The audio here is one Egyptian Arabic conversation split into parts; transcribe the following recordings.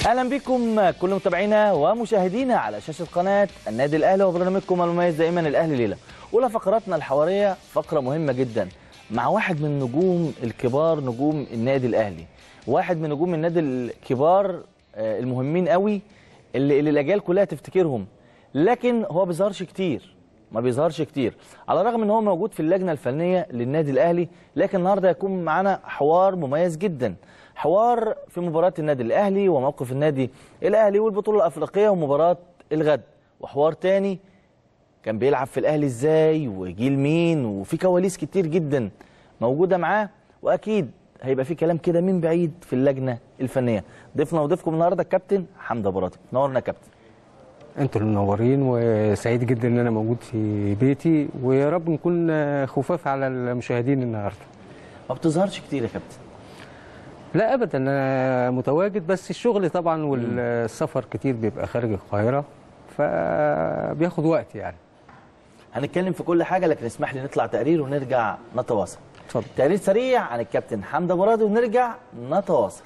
اهلا بكم كل متابعينا ومشاهدينا على شاشه قناه النادي الاهلي وبرنامجكم المميز دائما الاهلي ليله. اولى فقراتنا الحواريه فقره مهمه جدا مع واحد من نجوم الكبار نجوم النادي الاهلي. واحد من نجوم النادي الكبار آه، المهمين قوي اللي, اللي الاجيال كلها تفتكرهم لكن هو ما بيظهرش كتير ما بيظهرش كتير على الرغم ان هو موجود في اللجنه الفنيه للنادي الاهلي لكن النهارده هيكون معانا حوار مميز جدا حوار في مباراه النادي الاهلي وموقف النادي الاهلي والبطوله الافريقيه ومباراه الغد وحوار تاني كان بيلعب في الاهلي ازاي وجيل مين وفي كواليس كتير جدا موجوده معاه واكيد هيبقى في كلام كده من بعيد في اللجنه الفنيه ضيفنا وضيفكم النهارده الكابتن حمدي ابو راضي نورنا يا كابتن انتوا اللي منورين وسعيد جدا ان انا موجود في بيتي ويا رب نكون خفاف على المشاهدين النهارده ما بتظهرش كتير يا كابتن لا ابدا انا متواجد بس الشغل طبعا والسفر كتير بيبقى خارج القاهره فبياخد وقت يعني هنتكلم في كل حاجه لكن اسمح لي نطلع تقرير ونرجع نتواصل اتفضل تقرير سريع عن الكابتن حمدي ابو راضي ونرجع نتواصل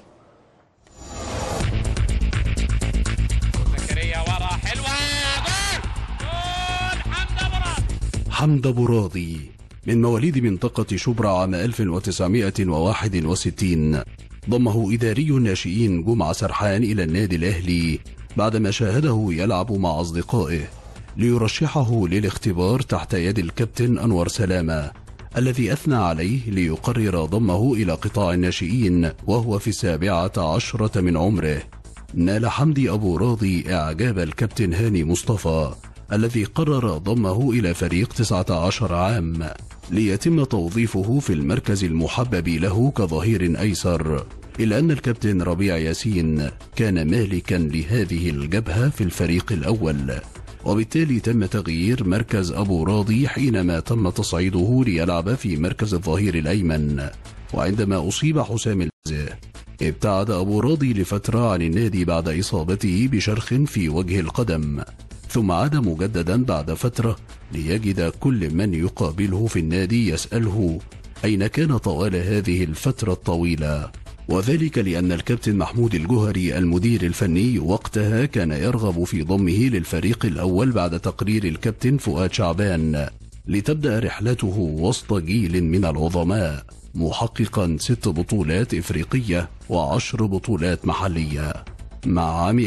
زكريا ورا حلوه جول جول حمد ابو راضي حمد أبو راضي من مواليد منطقة شبرا عام 1961 ضمه إداري الناشئين جمعة سرحان إلى النادي الأهلي بعدما شاهده يلعب مع أصدقائه ليرشحه للاختبار تحت يد الكابتن أنور سلامة الذي أثنى عليه ليقرر ضمه إلى قطاع الناشئين وهو في السابعة عشرة من عمره نال حمدي أبو راضي إعجاب الكابتن هاني مصطفى الذي قرر ضمه إلى فريق 19 عام ليتم توظيفه في المركز المحبب له كظهير أيسر إلا أن الكابتن ربيع ياسين كان مالكا لهذه الجبهة في الفريق الأول وبالتالي تم تغيير مركز أبو راضي حينما تم تصعيده ليلعب في مركز الظهير الأيمن وعندما أصيب حسام الزه ابتعد أبو راضي لفترة عن النادي بعد إصابته بشرخ في وجه القدم ثم عاد مجددا بعد فترة ليجد كل من يقابله في النادي يسأله أين كان طوال هذه الفترة الطويلة وذلك لأن الكابتن محمود الجهري المدير الفني وقتها كان يرغب في ضمه للفريق الأول بعد تقرير الكابتن فؤاد شعبان لتبدأ رحلته وسط جيل من العظماء محققا ست بطولات إفريقية وعشر بطولات محلية مع عام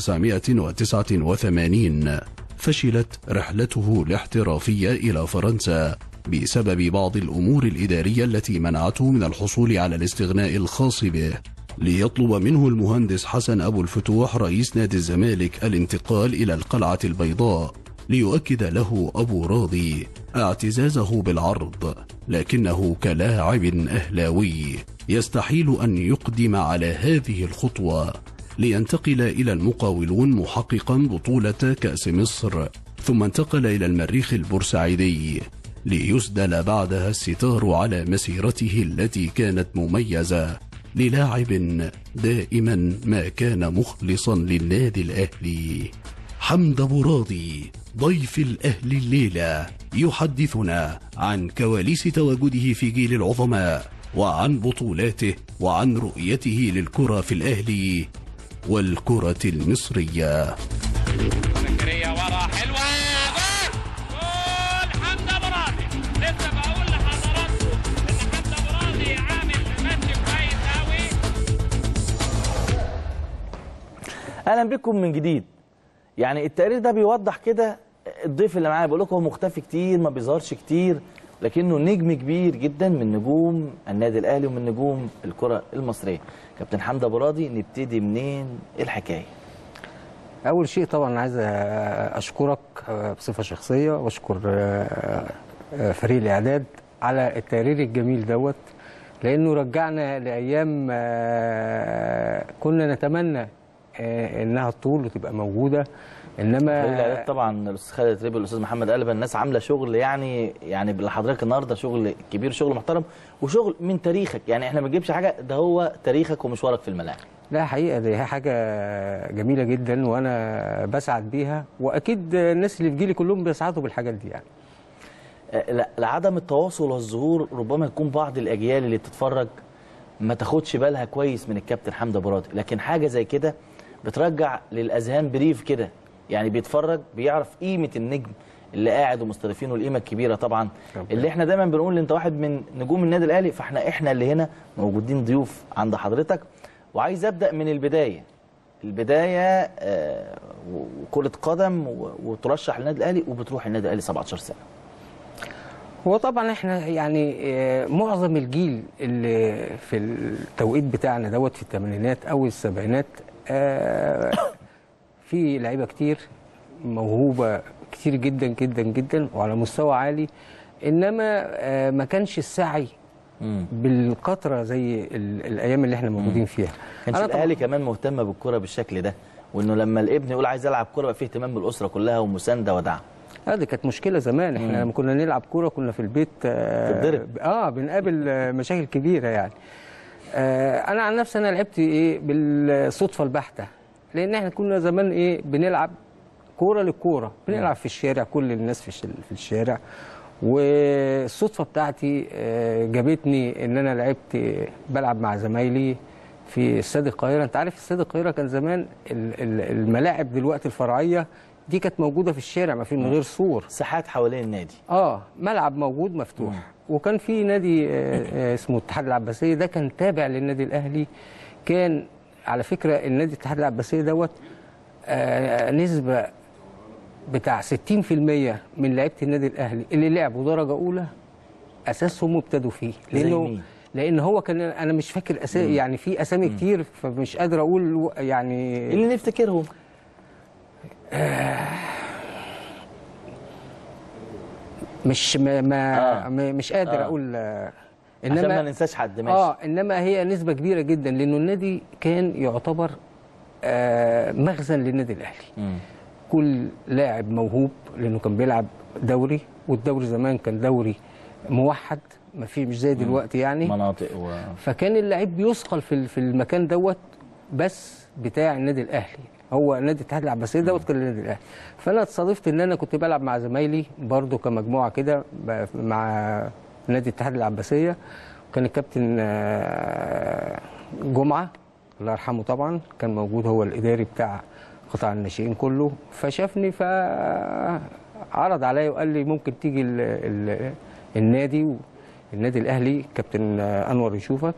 1989 فشلت رحلته الاحترافية إلى فرنسا بسبب بعض الأمور الإدارية التي منعته من الحصول على الاستغناء الخاص به ليطلب منه المهندس حسن أبو الفتوح رئيس نادي الزمالك الانتقال إلى القلعة البيضاء ليؤكد له أبو راضي اعتزازه بالعرض لكنه كلاعب أهلاوي يستحيل أن يقدم على هذه الخطوة لينتقل إلى المقاولون محققا بطولة كأس مصر ثم انتقل إلى المريخ البورسعيدي ليسدل بعدها الستار على مسيرته التي كانت مميزة للاعب دائما ما كان مخلصا للنادي الأهلي حمد أبو راضي ضيف الأهل الليلة يحدثنا عن كواليس تواجده في جيل العظماء وعن بطولاته وعن رؤيته للكرة في الأهلي والكرة المصرية زكريا ورا حلوه جول جول حمد ابو راضي لسه بقول لحضراتكم ان حمد ابو راضي عامل ماتش كويس قوي اهلا بكم من جديد يعني التقرير ده بيوضح كده الضيف اللي معايا بقول لكم هو مختفي كتير ما بيظهرش كتير لكنه نجم كبير جدا من نجوم النادي الاهلي ومن نجوم الكره المصريه كابتن حمدي ابو راضي نبتدي منين إيه الحكايه اول شيء طبعا أنا عايز اشكرك بصفه شخصيه واشكر فريق الاعداد على التقرير الجميل دوت لانه رجعنا لايام كنا نتمنى انها تطول وتبقى موجوده انما فريق الاعداد طبعا الاستاذ خالد ربي والاستاذ محمد قلبه الناس عامله شغل يعني يعني لحضرتك النهارده شغل كبير شغل محترم وشغل من تاريخك يعني احنا ما بنجيبش حاجه ده هو تاريخك ومشوارك في الملاعب لا حقيقه دي حاجه جميله جدا وانا بسعد بيها واكيد الناس اللي في جيلي كلهم بيسعدوا بالحاجات دي يعني آه، لا- لعدم التواصل والظهور ربما يكون بعض الاجيال اللي بتتفرج ما تاخدش بالها كويس من الكابتن حمدي ابو راضي لكن حاجه زي كده بترجع للاذهان بريف كده يعني بيتفرج بيعرف قيمه النجم اللي قاعد ومستضيفينه القيمه الكبيره طبعا اللي احنا دايما بنقول انت واحد من نجوم النادي الاهلي فاحنا احنا اللي هنا موجودين ضيوف عند حضرتك وعايز ابدا من البدايه البدايه آه، وكره قدم و- وترشح للنادي الاهلي وبتروح النادي الاهلي 17 سنه هو طبعا احنا يعني آه، معظم الجيل اللي في التوقيت بتاعنا دوت في الثمانينات او السبعينات آه، في لعيبه كتير موهوبه كتير جدا جدا جدا وعلى مستوى عالي انما آه، ما كانش السعي بالكثره زي ال- الايام اللي احنا موجودين فيها كانش أنا طبعاً- الاهلي كمان مهتمه بالكره بالشكل ده وانه لما الابن يقول عايز العب كوره يبقى فيه اهتمام بالاسره كلها ومسانده ودعم اه دي كانت مشكله زمان احنا لما كنا نلعب كوره كنا في البيت آه تتضرب. اه بنقابل آه، مشاكل كبيره يعني آه انا عن نفسي انا لعبت ايه بالصدفه البحته لان احنا كنا زمان ايه بنلعب كوره للكوره بنلعب في الشارع كل الناس في الش- في الشارع والصدفه بتاعتي آه، جابتني ان انا لعبت آه، بلعب مع زمايلي في استاد القاهره انت عارف استاد القاهره كان زمان ال- ال- الملاعب دلوقتي الفرعيه دي كانت موجوده في الشارع ما في من غير سور ساحات حوالين النادي اه ملعب موجود مفتوح وكان في نادي آه، آه، اسمه الاتحاد العباسيه ده كان تابع للنادي الاهلي كان على فكره النادي الاتحاد العباسيه دوت آه، نسبه بتاع 60% من لعيبه النادي الاهلي اللي لعبوا درجه اولى اساسهم ابتدوا فيه زي لانه مين؟ لان هو كان انا مش فاكر اسامي يعني في اسامي كتير فمش قادر اقول يعني اللي نفتكرهم مش ما, ما آه. م- مش قادر آه. اقول آه، عشان ما ننساش حد ماشي اه انما هي نسبه كبيره جدا لانه النادي كان يعتبر آه مخزن للنادي الاهلي مم. كل لاعب موهوب لانه كان بيلعب دوري والدوري زمان كان دوري موحد ما في مش زي دلوقتي يعني مناطق و... فكان اللعيب بيثقل في ال- في المكان دوت بس بتاع النادي الاهلي هو نادي الاتحاد العباسيه دوت كان النادي الاهلي فانا اتصادفت ان انا كنت بلعب مع زمايلي برضو كمجموعه كده ب- مع نادي الاتحاد العباسيه كان الكابتن آه، جمعه الله يرحمه طبعا كان موجود هو الاداري بتاع قطاع الناشئين كله فشافني فعرض عليا وقال لي ممكن تيجي ال ال النادي و- النادي الاهلي كابتن انور يشوفك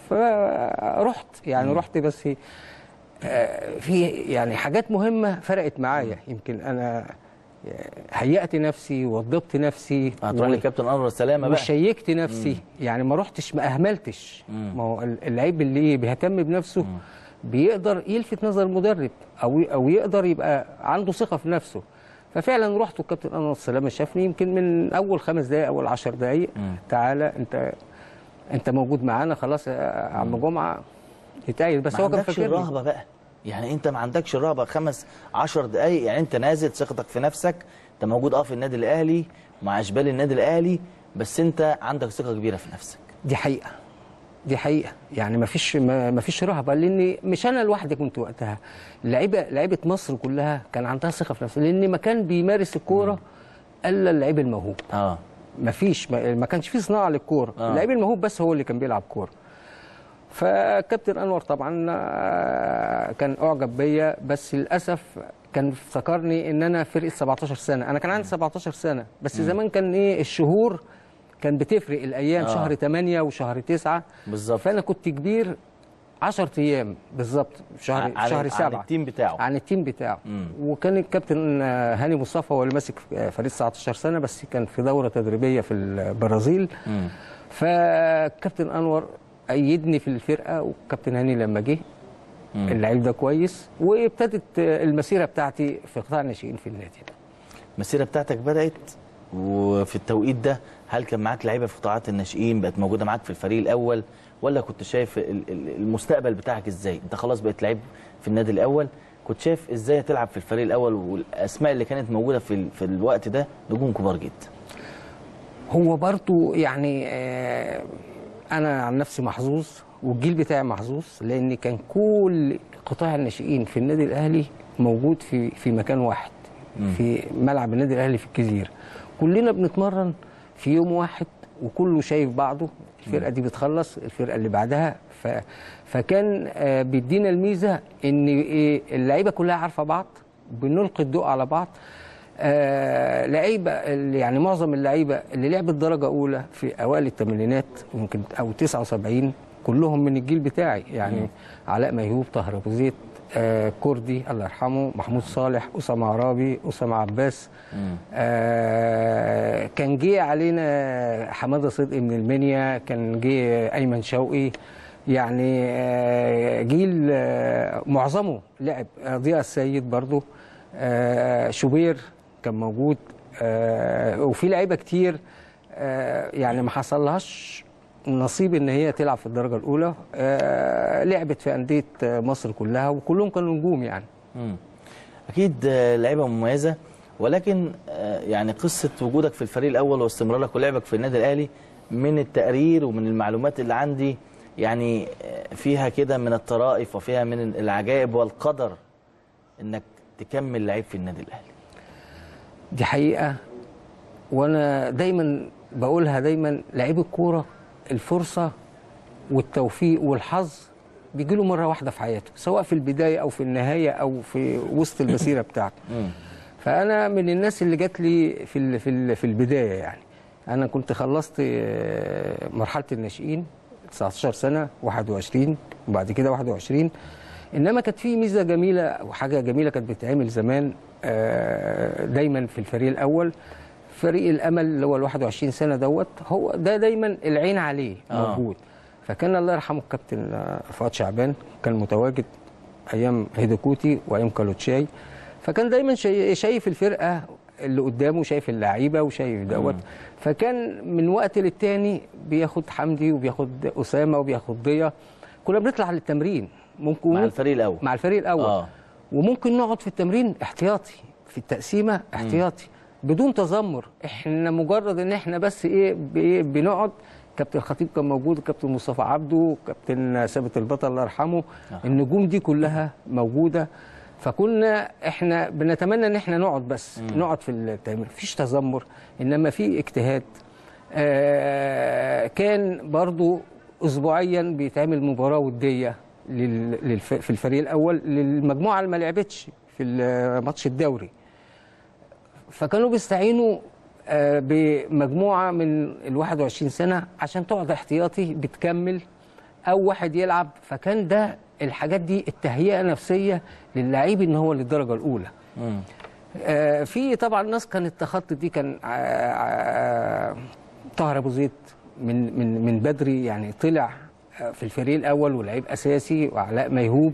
فرحت يعني رحت بس آه، في يعني حاجات مهمه فرقت معايا يمكن انا هيأت نفسي وضبط نفسي هتروح و- لكابتن انور السلامه بقى وشيكت نفسي يعني ما رحتش ما اهملتش ما هو ال- اللعيب اللي إيه بيهتم بنفسه بيقدر يلفت نظر المدرب او او يقدر يبقى عنده ثقه في نفسه ففعلا رحت والكابتن انور السلامه شافني يمكن من اول خمس دقائق اول عشر دقائق تعالى انت انت موجود معانا خلاص يا عم جمعه يتأيد بس ما هو كان عندكش فاكرني الرهبه بقى يعني انت ما عندكش الرهبه خمس عشر دقايق يعني انت نازل ثقتك في نفسك انت موجود اه في النادي الاهلي مع اشبال النادي الاهلي بس انت عندك ثقه كبيره في نفسك دي حقيقه دي حقيقه يعني ما فيش ما فيش رهبه لان مش انا لوحدي كنت وقتها لعيبه لعيبه مصر كلها كان عندها ثقه في نفسها لان ما كان بيمارس الكوره الا اللعيب الموهوب اه ما فيش ما, ما كانش في صناعه للكوره آه. اللعيب الموهوب بس هو اللي كان بيلعب كوره فكابتن انور طبعا آه، كان اعجب بيا بس للاسف كان افتكرني ان انا فرقه 17 سنه انا كان عندي 17 سنه بس زمان كان ايه الشهور كان بتفرق الايام آه. شهر 8 وشهر 9 بالظبط. فانا كنت كبير 10 ايام بالظبط في شهر عن- في شهر عن 7 التيم بتاعه. عن التيم بتاعه مم. وكان الكابتن آه، هاني مصطفى هو اللي ماسك آه، فريق 19 سنه بس كان في دوره تدريبيه في البرازيل مم. فكابتن انور ايدني في الفرقه والكابتن هاني لما جه اللعيب ده كويس وابتدت آه، المسيره بتاعتي في قطاع الناشئين في النادي ده المسيره بتاعتك بدات وفي التوقيت ده هل كان معاك لعيبه في قطاعات الناشئين بقت موجوده معاك في الفريق الاول ولا كنت شايف ال- ال- المستقبل بتاعك ازاي انت خلاص بقيت لعيب في النادي الاول كنت شايف ازاي هتلعب في الفريق الاول والاسماء اللي كانت موجوده في ال- في الوقت ده نجوم كبار جدا هو برضو يعني آه، انا عن نفسي محظوظ والجيل بتاعي محظوظ لان كان كل قطاع الناشئين في النادي الاهلي موجود في في مكان واحد في ملعب النادي الاهلي في الجزيره كلنا بنتمرن في يوم واحد وكله شايف بعضه الفرقه دي بتخلص الفرقه اللي بعدها ف... فكان آه، بيدينا الميزه ان ايه اللعيبه كلها عارفه بعض بنلقي الضوء على بعض آه لعيبه اللي- يعني معظم اللعيبه اللي لعبت درجه اولى في اوائل الثمانينات ممكن او 79 كلهم من الجيل بتاعي يعني علاء ميهوب طاهر ابو زيد آه كردي الله يرحمه محمود صالح اسامه عرابي اسامه عباس آه كان جه علينا حماده صدقي من المنيا كان جه ايمن شوقي يعني آه جيل آه معظمه لعب آه، ضياء السيد برضو آه شوبير كان موجود آه وفي لعيبه كتير آه يعني ما حصلهاش نصيب ان هي تلعب في الدرجه الاولى آه لعبت في انديه آه، مصر كلها وكلهم كانوا نجوم يعني مم. اكيد آه، لعيبه مميزه ولكن آه، يعني قصه وجودك في الفريق الاول واستمرارك ولعبك في النادي الاهلي من التقرير ومن المعلومات اللي عندي يعني آه، فيها كده من الطرائف وفيها من العجائب والقدر انك تكمل لعيب في النادي الاهلي دي حقيقة وأنا دايما بقولها دايما لعيب الكورة الفرصة والتوفيق والحظ بيجي له مرة واحدة في حياته سواء في البداية أو في النهاية أو في وسط المسيرة بتاعته فأنا من الناس اللي جات لي في ال- في ال- في البداية يعني أنا كنت خلصت آه، مرحلة الناشئين 19 سنة 21 وبعد كده 21 انما كانت في ميزه جميله وحاجه جميله كانت بتتعمل زمان آه، دايما في الفريق الاول فريق الامل اللي هو ال 21 سنه دوت هو ده دايما العين عليه آه. موجود فكان الله يرحمه الكابتن آه، فؤاد شعبان كان متواجد ايام هيدوكوتي وايام كالوتشاي فكان دايما شاي- شايف الفرقه اللي قدامه شايف اللعيبه وشايف دوت فكان من وقت للتاني بياخد حمدي وبياخد اسامه وبياخد ضيا كنا بنطلع للتمرين ممكن مع الفريق الاول مع الفريق الاول آه. آه. وممكن نقعد في التمرين احتياطي في التقسيمه احتياطي بدون تذمر احنا مجرد ان احنا بس ايه بإيه بنقعد كابتن الخطيب كان موجود كابتن مصطفى عبده كابتن ثابت البطل الله يرحمه النجوم دي كلها موجوده فكنا احنا بنتمنى ان احنا نقعد بس نقعد في التمرين مفيش تذمر انما في اجتهاد آه كان برضو اسبوعيا بيتعمل مباراه وديه لل- للف- في الفريق الاول للمجموعه اللي ما لعبتش في الماتش الدوري فكانوا بيستعينوا آه، بمجموعه من ال 21 سنه عشان تقعد احتياطي بتكمل او واحد يلعب فكان ده الحاجات دي التهيئه نفسيه للعيب ان هو للدرجه الاولى آه، في طبعا ناس كانت تخطط دي كان آه، آه، طاهر ابو زيد من من من بدري يعني طلع آه، في الفريق الاول ولعيب اساسي وعلاء ميهوب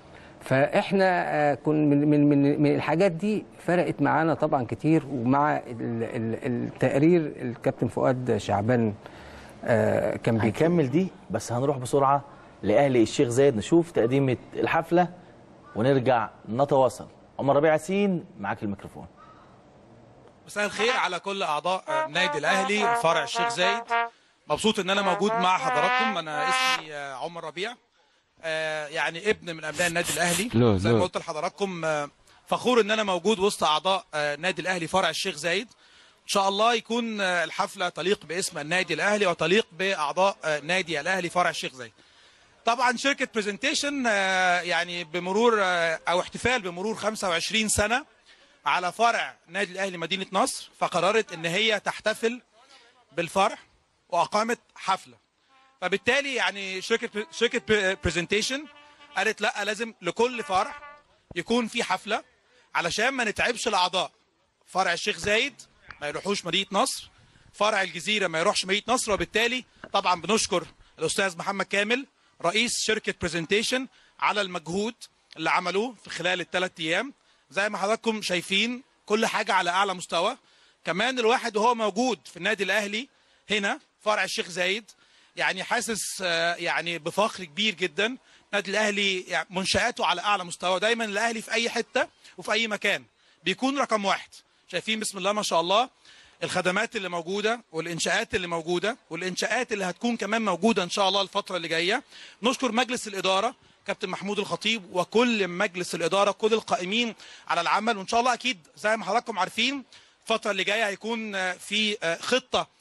فاحنا آه، كن من من من من الحاجات دي فرقت معانا طبعا كتير ومع ال- ال- التقرير الكابتن فؤاد شعبان آه، كان بيك- هنكمل دي بس هنروح بسرعه لاهلي الشيخ زايد نشوف تقديمه الحفله ونرجع نتواصل عمر ربيع ياسين معاك الميكروفون مساء الخير على كل اعضاء النادي الاهلي فرع الشيخ زايد مبسوط ان انا موجود مع حضراتكم انا اسمي آه، عمر ربيع آه، يعني ابن من ابناء النادي الاهلي لا، زي لا. ما قلت لحضراتكم آه، فخور ان انا موجود وسط اعضاء آه، النادي الاهلي فرع الشيخ زايد ان شاء الله يكون آه، الحفله تليق باسم النادي الاهلي وتليق باعضاء آه، نادي الاهلي فرع الشيخ زايد طبعا شركه برزنتيشن يعني بمرور آه، او احتفال بمرور 25 سنه على فرع نادي الاهلي مدينه نصر فقررت ان هي تحتفل بالفرع واقامت حفله فبالتالي يعني شركه شركه برزنتيشن قالت لا لازم لكل فرع يكون في حفله علشان ما نتعبش الاعضاء فرع الشيخ زايد ما يروحوش مدينه نصر فرع الجزيره ما يروحش مدينه نصر وبالتالي طبعا بنشكر الاستاذ محمد كامل رئيس شركه برزنتيشن على المجهود اللي عملوه في خلال الثلاث ايام زي ما حضراتكم شايفين كل حاجه على اعلى مستوى كمان الواحد وهو موجود في النادي الاهلي هنا فرع الشيخ زايد يعني حاسس آه، يعني بفخر كبير جدا النادي الاهلي يعني منشاته على اعلى مستوى دايما الاهلي في اي حته وفي اي مكان بيكون رقم واحد شايفين بسم الله ما شاء الله الخدمات اللي موجوده والانشاءات اللي موجوده والانشاءات اللي هتكون كمان موجوده ان شاء الله الفتره اللي جايه نشكر مجلس الاداره كابتن محمود الخطيب وكل مجلس الاداره كل القائمين على العمل وان شاء الله اكيد زي ما حضراتكم عارفين الفتره اللي جايه هيكون آه، في آه، خطه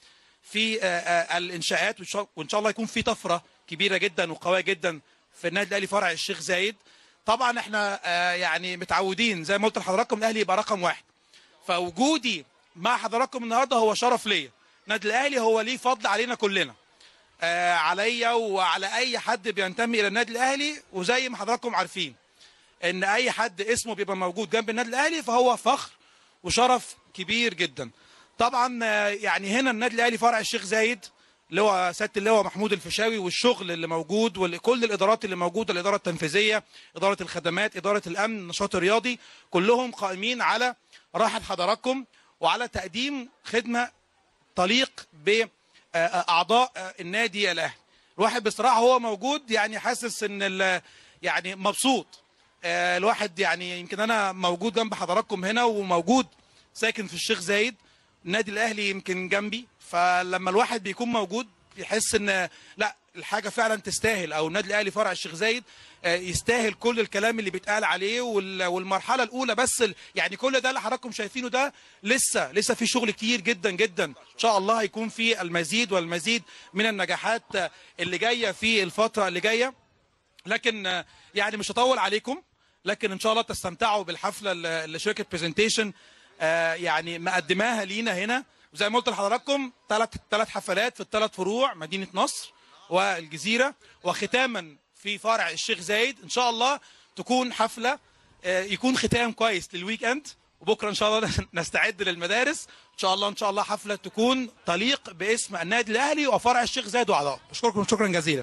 في آه، آه، الانشاءات وإن شاء- وان شاء الله يكون في طفره كبيره جدا وقويه جدا في النادي الاهلي فرع الشيخ زايد طبعا احنا آه، يعني متعودين زي ما قلت لحضراتكم الاهلي يبقى رقم واحد فوجودي مع حضراتكم النهارده هو شرف ليا النادي الاهلي هو ليه فضل علينا كلنا آه، عليا وعلى اي حد بينتمي الى النادي الاهلي وزي ما حضراتكم عارفين ان اي حد اسمه بيبقى موجود جنب النادي الاهلي فهو فخر وشرف كبير جدا طبعا آه، يعني هنا النادي الاهلي فرع الشيخ زايد اللي هو سياده اللواء محمود الفيشاوي والشغل اللي موجود وكل الادارات اللي موجوده الاداره التنفيذيه اداره الخدمات اداره الامن النشاط الرياضي كلهم قائمين على راحه حضراتكم وعلى تقديم خدمه تليق باعضاء النادي الاهلي الواحد بصراحه هو موجود يعني حاسس ان ال- يعني مبسوط آه، الواحد يعني يمكن انا موجود جنب حضراتكم هنا وموجود ساكن في الشيخ زايد النادي الاهلي يمكن جنبي فلما الواحد بيكون موجود بيحس ان لا الحاجه فعلا تستاهل او النادي الاهلي فرع الشيخ زايد آه، يستاهل كل الكلام اللي بيتقال عليه وال- والمرحله الاولى بس ال- يعني كل ده اللي حضراتكم شايفينه ده لسه لسه في شغل كتير جدا جدا ان شاء الله هيكون في المزيد والمزيد من النجاحات آه، اللي جايه في الفتره اللي جايه لكن آه، يعني مش هطول عليكم لكن ان شاء الله تستمتعوا بالحفله اللي اللي شركه برزنتيشن يعني مقدماها لينا هنا وزي ما قلت لحضراتكم ثلاث ثلاث حفلات في الثلاث فروع مدينه نصر والجزيره وختاما في فرع الشيخ زايد ان شاء الله تكون حفله آه، يكون ختام كويس للويك اند وبكره ان شاء الله نستعد للمدارس ان شاء الله ان شاء الله حفله تكون تليق باسم النادي الاهلي وفرع الشيخ زايد واعضائه بشكركم شكرا جزيلا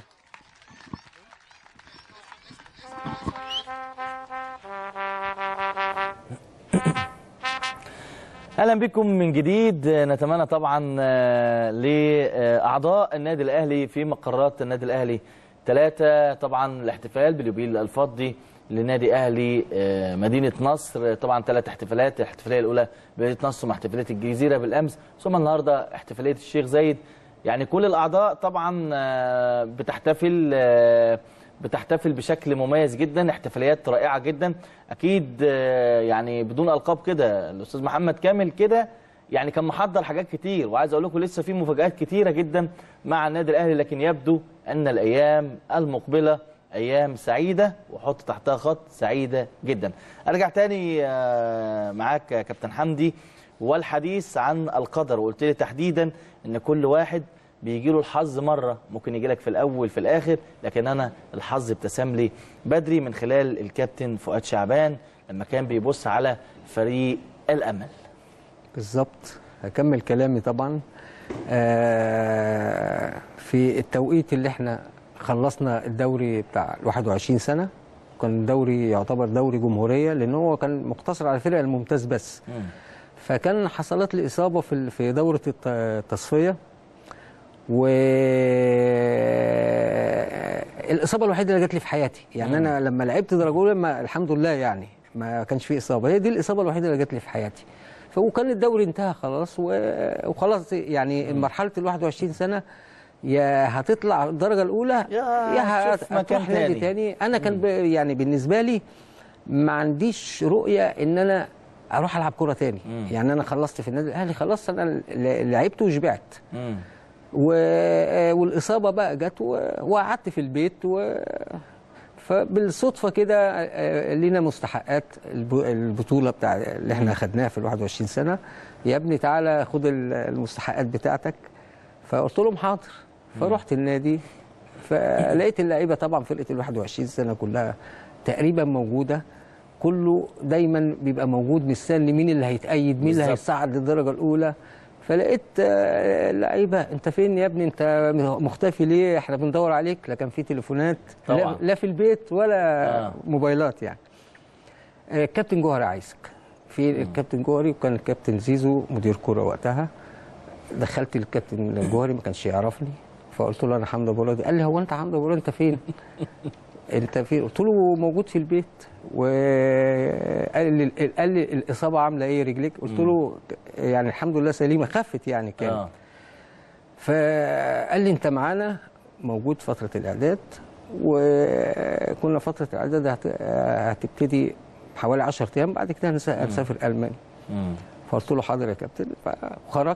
اهلا بكم من جديد نتمنى طبعا آه، لاعضاء النادي الاهلي في مقرات النادي الاهلي ثلاثه طبعا الاحتفال باليوبيل الفضي لنادي اهلي آه، مدينه نصر طبعا ثلاث احتفالات الاحتفاليه الاولى بمدينه نصر ثم احتفاليه الجزيره بالامس ثم النهارده احتفاليه الشيخ زايد يعني كل الاعضاء طبعا آه، بتحتفل آه، بتحتفل بشكل مميز جدا احتفاليات رائعه جدا اكيد آه، يعني بدون القاب كده الاستاذ محمد كامل كده يعني كان محضر حاجات كتير وعايز اقول لكم لسه في مفاجات كتيره جدا مع النادي الاهلي لكن يبدو ان الايام المقبله ايام سعيده وحط تحتها خط سعيده جدا ارجع تاني آه، معاك يا كابتن حمدي والحديث عن القدر وقلت لي تحديدا ان كل واحد بيجي له الحظ مره ممكن يجي لك في الاول في الاخر لكن انا الحظ ابتسم لي بدري من خلال الكابتن فؤاد شعبان لما كان بيبص على فريق الامل بالظبط هكمل كلامي طبعا آه، في التوقيت اللي احنا خلصنا الدوري بتاع ال 21 سنه كان الدوري يعتبر دوري جمهوريه لان هو كان مقتصر على الفرق الممتاز بس فكان حصلت لي اصابه في ال- في دوره الت- التصفيه و الاصابه الوحيده اللي جات لي في حياتي يعني انا لما لعبت درجه اولى ما- الحمد لله يعني ما كانش في اصابه هي دي الاصابه الوحيده اللي جات لي في حياتي ف- وكان الدوري انتهى خلاص و- وخلاص يعني مرحله ال 21 سنه يا هتطلع الدرجه الاولى يا تشوف هت- مكان هتروح نادي تاني. تاني انا كان ب- يعني بالنسبه لي ما عنديش رؤيه ان انا اروح العب كره تاني يعني انا خلصت في النادي الاهلي خلصت انا ل- لعبت وشبعت مم. و- والاصابه بقى جت و- وقعدت في البيت و فبالصدفه كده آه، لينا مستحقات الب- البطوله بتاع اللي احنا خدناها في ال 21 سنه يا ابني تعالى خد ال- المستحقات بتاعتك فقلت لهم حاضر فرحت النادي فلقيت اللعيبه طبعا فرقه ال 21 سنه كلها تقريبا موجوده كله دايما بيبقى موجود مستني مين اللي هيتأيد مين اللي بالظبط. هيصعد للدرجه الاولى فلقيت آه، اللعيبه انت فين يا ابني انت مختفي ليه احنا بندور عليك لا كان في تليفونات لا, طبعا. لا في البيت ولا آه. آه. موبايلات يعني آه، كابتن جوهري عايزك في الكابتن جوهري وكان الكابتن زيزو مدير كوره وقتها دخلت الكابتن جوهري ما كانش يعرفني فقلت له انا حمزه ابو رادي قال لي هو انت حمزه ابو رادي انت فين؟ انت فين؟ قلت له موجود في البيت وقال لي قال لي الاصابه عامله ايه رجليك؟ قلت له يعني الحمد لله سليمه خفت يعني كانت اه فقال لي انت معانا موجود فتره الاعداد وكنا فتره الاعداد هت- هتبتدي حوالي 10 ايام بعد كده هنس- هنسافر المانيا مم. فقلت له حاضر يا كابتن فخرجت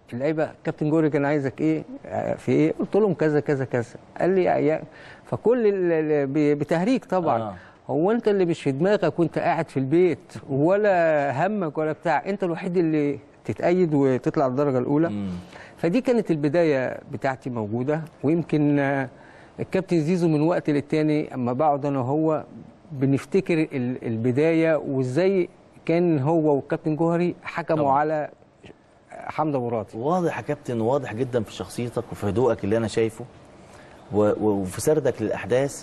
اللعيبه كابتن جوري كان عايزك ايه آه، في ايه قلت لهم كذا كذا كذا قال لي يا فكل ال- ال- ب- بتهريج طبعا آه. آه. هو انت اللي مش في دماغك وانت قاعد في البيت ولا همك ولا بتاع انت الوحيد اللي تتأيد وتطلع الدرجه الاولى مم. فدي كانت البدايه بتاعتي موجوده ويمكن آه، الكابتن زيزو من وقت للتاني اما بقعد انا وهو بنفتكر ال- البدايه وازاي كان هو والكابتن جوهري حكموا طبعا. على حمزه مراتي واضح يا كابتن واضح جدا في شخصيتك وفي هدوءك اللي انا شايفه و- و- وفي سردك للاحداث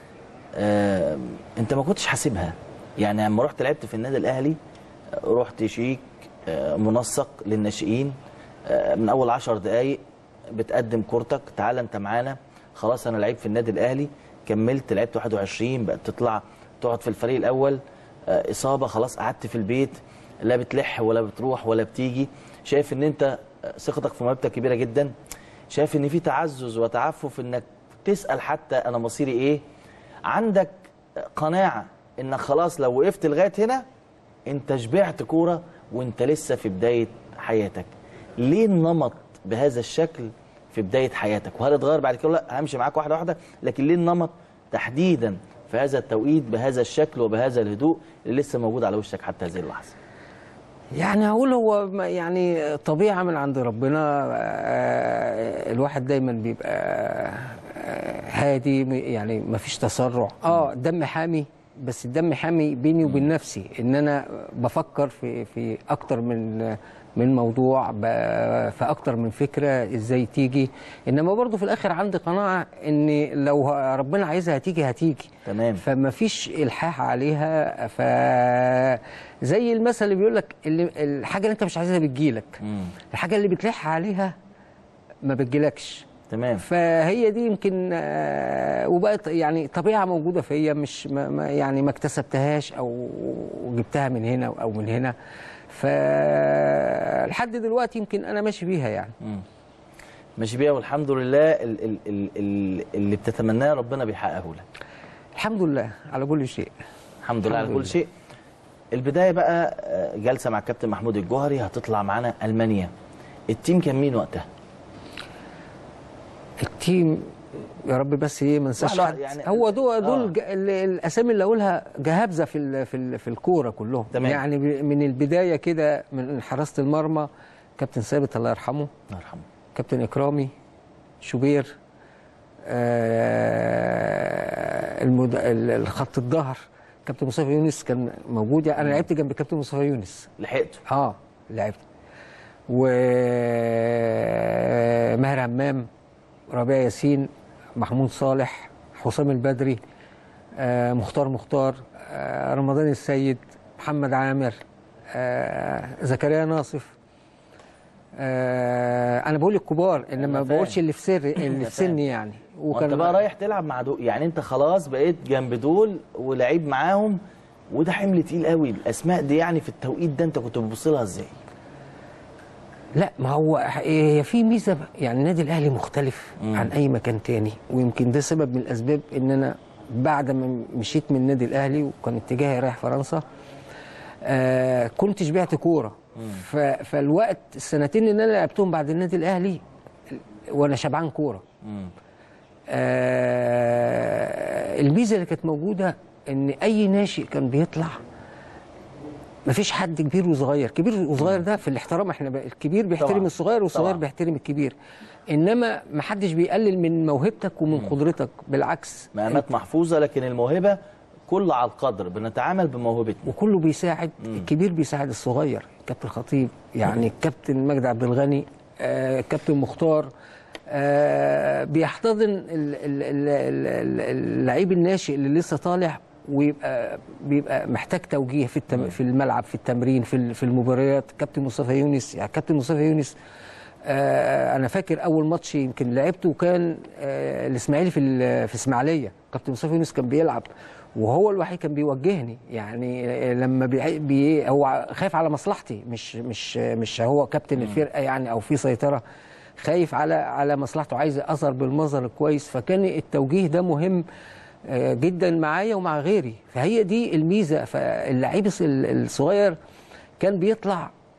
آه انت ما كنتش حاسبها يعني لما رحت لعبت في النادي الاهلي آه، رحت شيك آه منسق للناشئين آه من اول 10 دقائق بتقدم كورتك تعال انت معانا خلاص انا لعيب في النادي الاهلي كملت لعبت 21 بقت تطلع تقعد في الفريق الاول آه اصابه خلاص قعدت في البيت لا بتلح ولا بتروح ولا بتيجي شايف ان انت آه، ثقتك في موهبتك كبيره جدا شايف ان في تعزز وتعفف انك تسال حتى انا مصيري ايه عندك قناعه انك خلاص لو وقفت لغايه هنا انت شبعت كوره وانت لسه في بدايه حياتك ليه النمط بهذا الشكل في بدايه حياتك وهل اتغير بعد كده لا همشي معاك واحده واحده لكن ليه النمط تحديدا في هذا التوقيت بهذا الشكل وبهذا الهدوء اللي لسه موجود على وشك حتى هذه اللحظه يعني هقول هو ما- يعني طبيعه من عند ربنا آه، الواحد دايما بيبقى آه، هادي م- يعني ما فيش تسرع اه دم حامي بس الدم حامي بيني وبين نفسي ان انا بفكر في في اكتر من من موضوع ب- في اكتر من فكره ازاي تيجي انما برضو في الاخر عندي قناعه ان لو ربنا عايزها هتيجي هتيجي تمام. فما فيش الحاح عليها ف زي المثل اللي بيقول لك اللي الحاجه اللي انت مش عايزها بتجيلك مم. الحاجه اللي بتلح عليها ما بتجيلكش تمام فهي دي يمكن آه، وبقت يعني طبيعه موجوده فيا مش ما ما- يعني ما اكتسبتهاش او جبتها من هنا او من هنا فلحد دلوقتي يمكن انا ماشي بيها يعني ماشي بيها والحمد لله ال- ال- ال- ال- اللي بتتمناه ربنا بيحققه لك الحمد لله على كل شيء الحمد لله على الحمد كل لله. شيء البدايه بقى آه، جلسه مع الكابتن محمود الجوهري هتطلع معانا المانيا التيم كان مين وقتها التيم يا رب بس ايه ما ننساش واحد حد يعني- هو دول آه. دول ج- ال- الاسامي اللي اقولها جهابزه في ال- في ال- في الكوره كلهم تمام. يعني ب- من البدايه كده من حراسه المرمى كابتن ثابت الله يرحمه الله يرحمه كابتن اكرامي شوبير آه المد... ال- الخط الظهر كابتن مصطفى يونس كان موجود يعني انا لعبت جنب كابتن مصطفى يونس لحقته اه لعبت وماهر همام ربيع ياسين محمود صالح حسام البدري آه مختار مختار آه رمضان السيد محمد عامر آه زكريا ناصف آه انا بقول الكبار انما ما فاهم. بقولش اللي في سر اللي في فاهم. سني يعني وانت بقى رايح تلعب مع دول يعني انت خلاص بقيت جنب دول ولعيب معاهم وده حمل تقيل قوي الاسماء دي يعني في التوقيت ده انت كنت بتبص لها ازاي لا ما هو هي في ميزه بقى، يعني النادي الاهلي مختلف مم. عن اي مكان تاني ويمكن ده سبب من الاسباب ان انا بعد ما مشيت من النادي الاهلي وكان اتجاهي رايح فرنسا آه كنت شبعت كوره ف- فالوقت السنتين اللي انا لعبتهم بعد النادي الاهلي وانا شبعان كوره آه الميزه اللي كانت موجوده ان اي ناشئ كان بيطلع مفيش حد كبير وصغير كبير وصغير ده في الاحترام احنا بقى الكبير بيحترم طبعاً. الصغير والصغير طبعاً. بيحترم الكبير انما محدش بيقلل من موهبتك ومن قدرتك بالعكس مقامات محفوظه لكن الموهبه كل على القدر بنتعامل بموهبتنا وكله بيساعد الكبير بيساعد الصغير كابتن خطيب يعني الكابتن مجدي عبد الغني آه كابتن مختار آه بيحتضن ال- ال- ال- ال- ال- اللعيب الناشئ اللي لسه طالع ويبقى بيبقى محتاج توجيه في التم في الملعب في التمرين في ال- في المباريات كابتن مصطفى يونس يعني كابتن مصطفى يونس آه انا فاكر اول ماتش يمكن لعبته كان آه الاسماعيلي في ال- في اسماعيليه كابتن مصطفى يونس كان بيلعب وهو الوحيد كان بيوجهني يعني آه، لما بي بي هو خايف على مصلحتي مش مش مش هو كابتن الفرقه يعني او في سيطره خايف على على مصلحته عايز اظهر بالمظهر الكويس فكان التوجيه ده مهم آه، جدا معايا ومع غيري فهي دي الميزه فاللعيب الص- الصغير كان بيطلع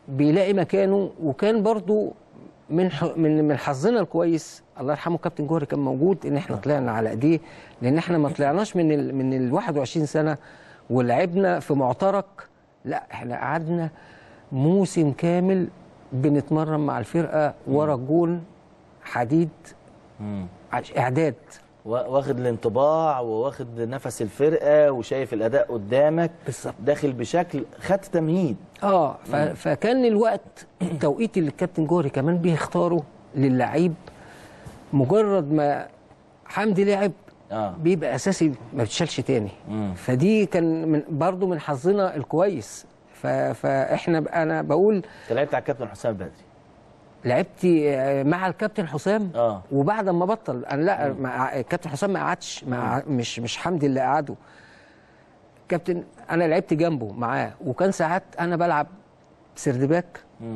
بيلاقي مكانه وكان برضو من ح- من من حظنا الكويس الله يرحمه كابتن جوهري كان موجود ان احنا طلعنا على ايديه لان احنا ما طلعناش من ال من ال 21 سنه ولعبنا في معترك لا احنا قعدنا موسم كامل بنتمرن مع الفرقه ورا الجون حديد عش- اعداد وا- واخد الانطباع وواخد نفس الفرقه وشايف الاداء قدامك بالظبط. داخل بشكل خدت تمهيد اه ف... فكان الوقت التوقيت اللي الكابتن جوهري كمان بيختاره للعيب مجرد ما حمدي لعب اه بيبقى اساسي ما بتشالش تاني فدي كان من برضو من حظنا الكويس ف... فاحنا ب... انا بقول انت لعبت على الكابتن حسام بدري لعبت آه، مع الكابتن حسام اه وبعد ما بطل انا لا مع الكابتن حسام ما قعدش مع مش مش حمدي اللي قعده كابتن انا لعبت جنبه معاه وكان ساعات انا بلعب سردباك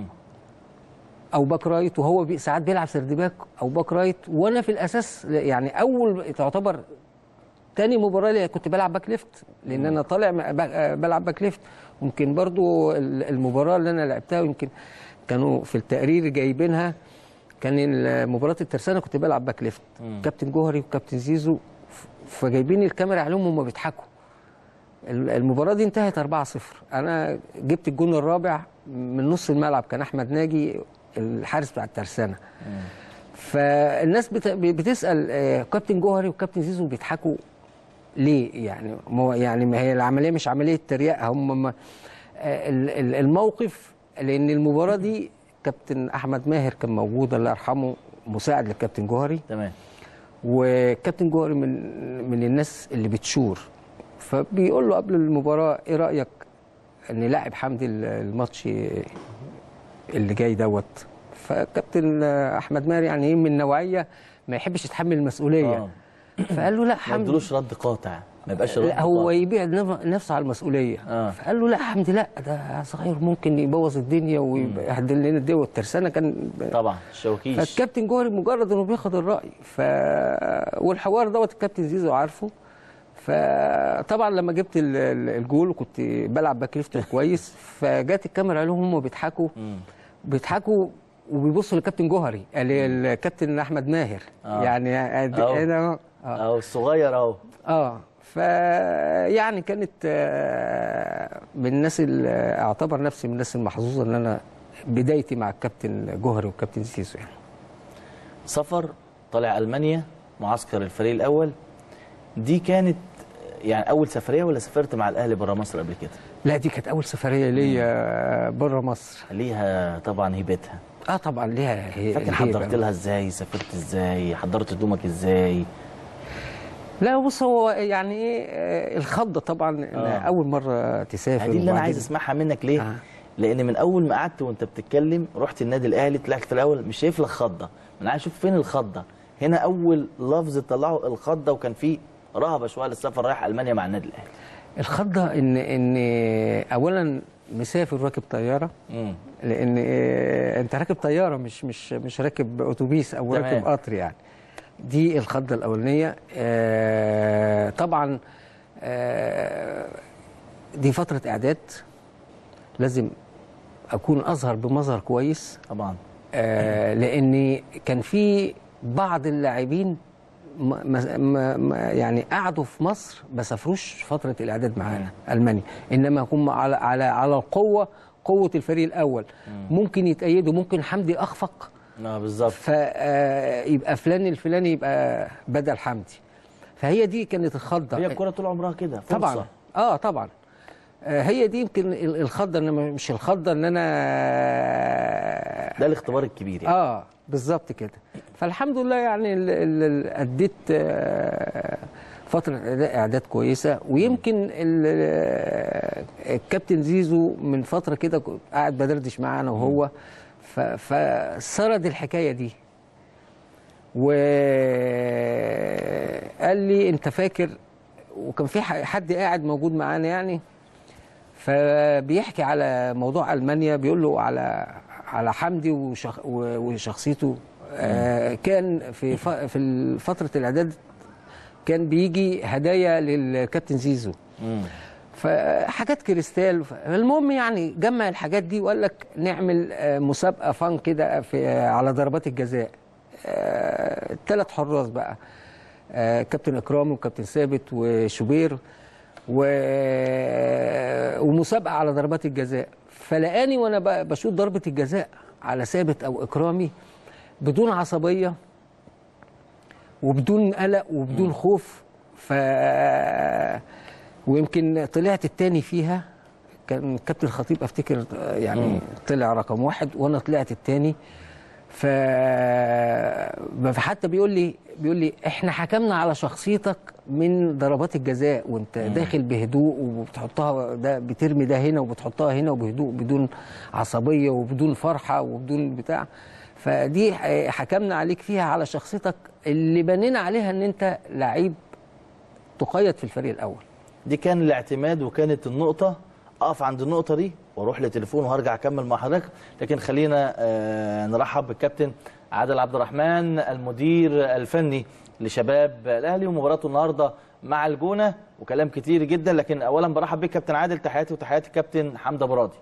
او باك رايت وهو بي ساعات بيلعب سردباك او باك رايت وانا في الاساس يعني اول تعتبر تاني مباراه لي كنت بلعب باك ليفت لان انا طالع م- ب- آه بلعب باك ليفت ممكن برضو ال- المباراه اللي انا لعبتها يمكن كانوا في التقرير جايبينها كان ال- مباراه الترسانه كنت بلعب باك ليفت كابتن جوهري وكابتن زيزو ف- فجايبين الكاميرا عليهم وهم بيضحكوا ال- المباراه دي انتهت 4-0 انا جبت الجون الرابع من نص الملعب كان احمد ناجي الحارس بتاع الترسانه فالناس بت- بتسال آه، كابتن جوهري وكابتن زيزو بيضحكوا ليه يعني ما هو- يعني ما هي العمليه مش عمليه تريقه هم ما آه، ال- ال- الموقف لان المباراه دي كابتن احمد ماهر كان موجود الله يرحمه مساعد للكابتن جوهري تمام وكابتن جوهري من من الناس اللي بتشور فبيقول له قبل المباراه ايه رايك نلاعب حمدي ال- الماتش اللي جاي دوت فكابتن احمد ماهر يعني ايه من نوعيه ما يحبش يتحمل المسؤوليه آه. فقال له لا ما حمدي يدلوش رد قاطع ما يبقاش رد لا هو قاطع. يبيع نف- نفسه على المسؤوليه آه. فقال له لا حمدي لا ده صغير ممكن يبوظ الدنيا ويهدل لنا الدنيا والترسانه كان طبعا الشوكيش فالكابتن جوهري مجرد انه بياخد الراي ف والحوار دوت الكابتن زيزو عارفه فطبعا لما جبت ال- ال- الجول وكنت بلعب باك ليفت كويس فجات الكاميرا عليهم هم بيضحكوا بيضحكوا وبيبصوا للكابتن جوهري قال الكابتن احمد ماهر آه. يعني أد- أهو. انا اه اهو الصغير اهو اه ف يعني كانت آه، من الناس اللي اعتبر نفسي من الناس المحظوظه ان انا بدايتي مع الكابتن جوهري والكابتن زيزو يعني سفر طالع المانيا معسكر الفريق الاول دي كانت يعني اول سفريه ولا سافرت مع الاهلي بره مصر قبل كده لا دي كانت اول سفريه ليا بره مصر ليها طبعا هيبتها اه طبعا ليها هي فاكر هيبة. حضرت لها ازاي سافرت ازاي حضرت هدومك ازاي لا بص هو يعني ايه آه، الخضه طبعا إن آه. اول مره تسافر دي اللي انا وبعدين- عايز اسمعها منك ليه آه. لان من اول ما قعدت وانت بتتكلم رحت النادي الاهلي طلعت في الاول مش شايف لك خضه انا عايز اشوف فين الخضه هنا اول لفظ طلعه الخضه وكان في رهبه شويه للسفر رايح المانيا مع النادي الاهلي الخضه ان ان اولا مسافر راكب طياره امم لان آه، انت راكب طياره مش مش مش راكب اتوبيس او تمام. راكب قطر يعني دي الخضه الاولانيه آه، طبعا آه، دي فتره اعداد لازم اكون اظهر بمظهر كويس طبعا آه، لان كان في بعض اللاعبين ما ما ما ما يعني قعدوا في مصر ما سافروش فتره الاعداد معانا المانيا انما هم على على على القوه قوه الفريق الاول ممكن يتأيدوا ممكن حمدي اخفق اه بالظبط فيبقى فلان الفلاني يبقى بدل حمدي فهي دي كانت الخضه هي الكوره طول عمرها كده فرصة. طبعا اه طبعا آه، هي دي يمكن ال- الخضه انما مش الخضه ان انا ده الاختبار الكبير يعني اه بالظبط كده فالحمد لله يعني ال- ال- ال- اديت آه، فتره إعداد- اعداد كويسه ويمكن ال- آه، الكابتن زيزو من فتره كده كنت قاعد بدردش معاه انا وهو ف- فسرد الحكايه دي وقال لي انت فاكر وكان في ح- حد قاعد موجود معانا يعني فبيحكي على موضوع المانيا بيقول له على على حمدي وشخ و- وشخصيته آه كان في ف- في فتره الاعداد كان بيجي هدايا للكابتن زيزو مم. فحاجات كريستال المهم يعني جمع الحاجات دي وقال لك نعمل آه، مسابقه فان كده في آه، على ضربات الجزاء ثلاث حراس بقى آه، كابتن اكرامي وكابتن ثابت وشوبير و... ومسابقه على ضربات الجزاء فلقاني وانا ب- بشوط ضربه الجزاء على ثابت او اكرامي بدون عصبيه وبدون قلق وبدون خوف ف ويمكن طلعت التاني فيها كان كابتن الخطيب افتكر آه، يعني طلع رقم واحد وانا طلعت التاني ف فحتى بيقول لي بيقول لي احنا حكمنا على شخصيتك من ضربات الجزاء وانت داخل بهدوء وبتحطها ده بترمي ده هنا وبتحطها هنا وبهدوء بدون عصبيه وبدون فرحه وبدون بتاع فدي ح- حكمنا عليك فيها على شخصيتك اللي بنينا عليها ان انت لعيب تقيد في الفريق الاول دي كان الاعتماد وكانت النقطة أقف عند النقطة دي وأروح لتليفون وهرجع أكمل مع حضرتك لكن خلينا آه، نرحب بالكابتن عادل عبد الرحمن المدير الفني لشباب الأهلي ومباراته النهاردة مع الجونة وكلام كتير جدا لكن أولا برحب بك كابتن عادل تحياتي وتحياتي الكابتن حمدة أبو راضي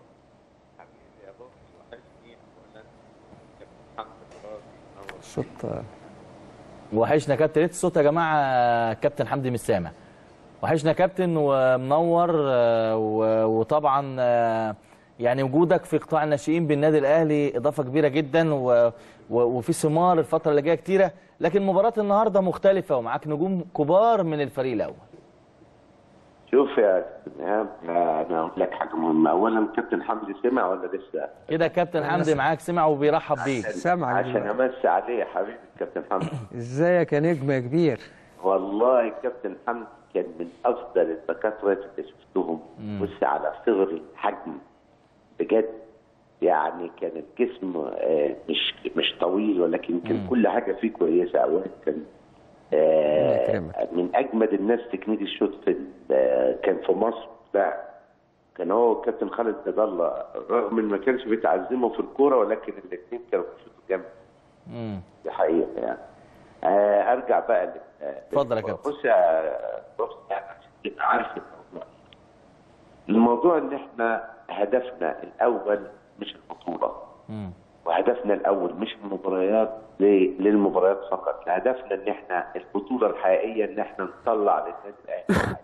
الصوت وحشنا كابتن ريت الصوت يا جماعه كابتن حمدي مش سامع وحشنا كابتن ومنور آه، و- وطبعا آه، يعني وجودك في قطاع الناشئين بالنادي الاهلي اضافه كبيره جدا و- و- وفي ثمار الفتره اللي جايه كتيره لكن مباراه النهارده مختلفه ومعاك نجوم كبار من الفريق الاول شوف يا كابتن ايهاب انا اقول لك حاجه مهمه اولا كابتن حمدي سمع ولا لسه؟ كده كابتن حمدي معاك سمع وبيرحب بيك سامع عشان امسي عليه يا حبيبي الكابتن حمدي ازيك يا نجم يا كبير والله الكابتن حمدي كان من افضل الدكاتره اللي شفتهم بص على صغر الحجم بجد يعني كان الجسم آه، مش مش طويل ولكن كان كل حاجه فيه كويسه اولا كان الله آه، يكرمك. من اجمد الناس تكنيك الشوط في ال- آه، كان في مصر لا كان هو والكابتن خالد عبد الله رغم ان ما كانش بيتعزموا في الكوره ولكن الاثنين كانوا بيشوطوا جامد مم. دي حقيقه يعني آه ارجع بقى لل- آه، اتفضل يا كابتن. بص يا بص يعني عشان تبقى عارف الموضوع الموضوع ان احنا هدفنا الاول مش البطوله مم. وهدفنا الاول مش المباريات ل- للمباريات فقط هدفنا ان احنا البطوله الحقيقيه ان احنا نطلع للنادي الاهلي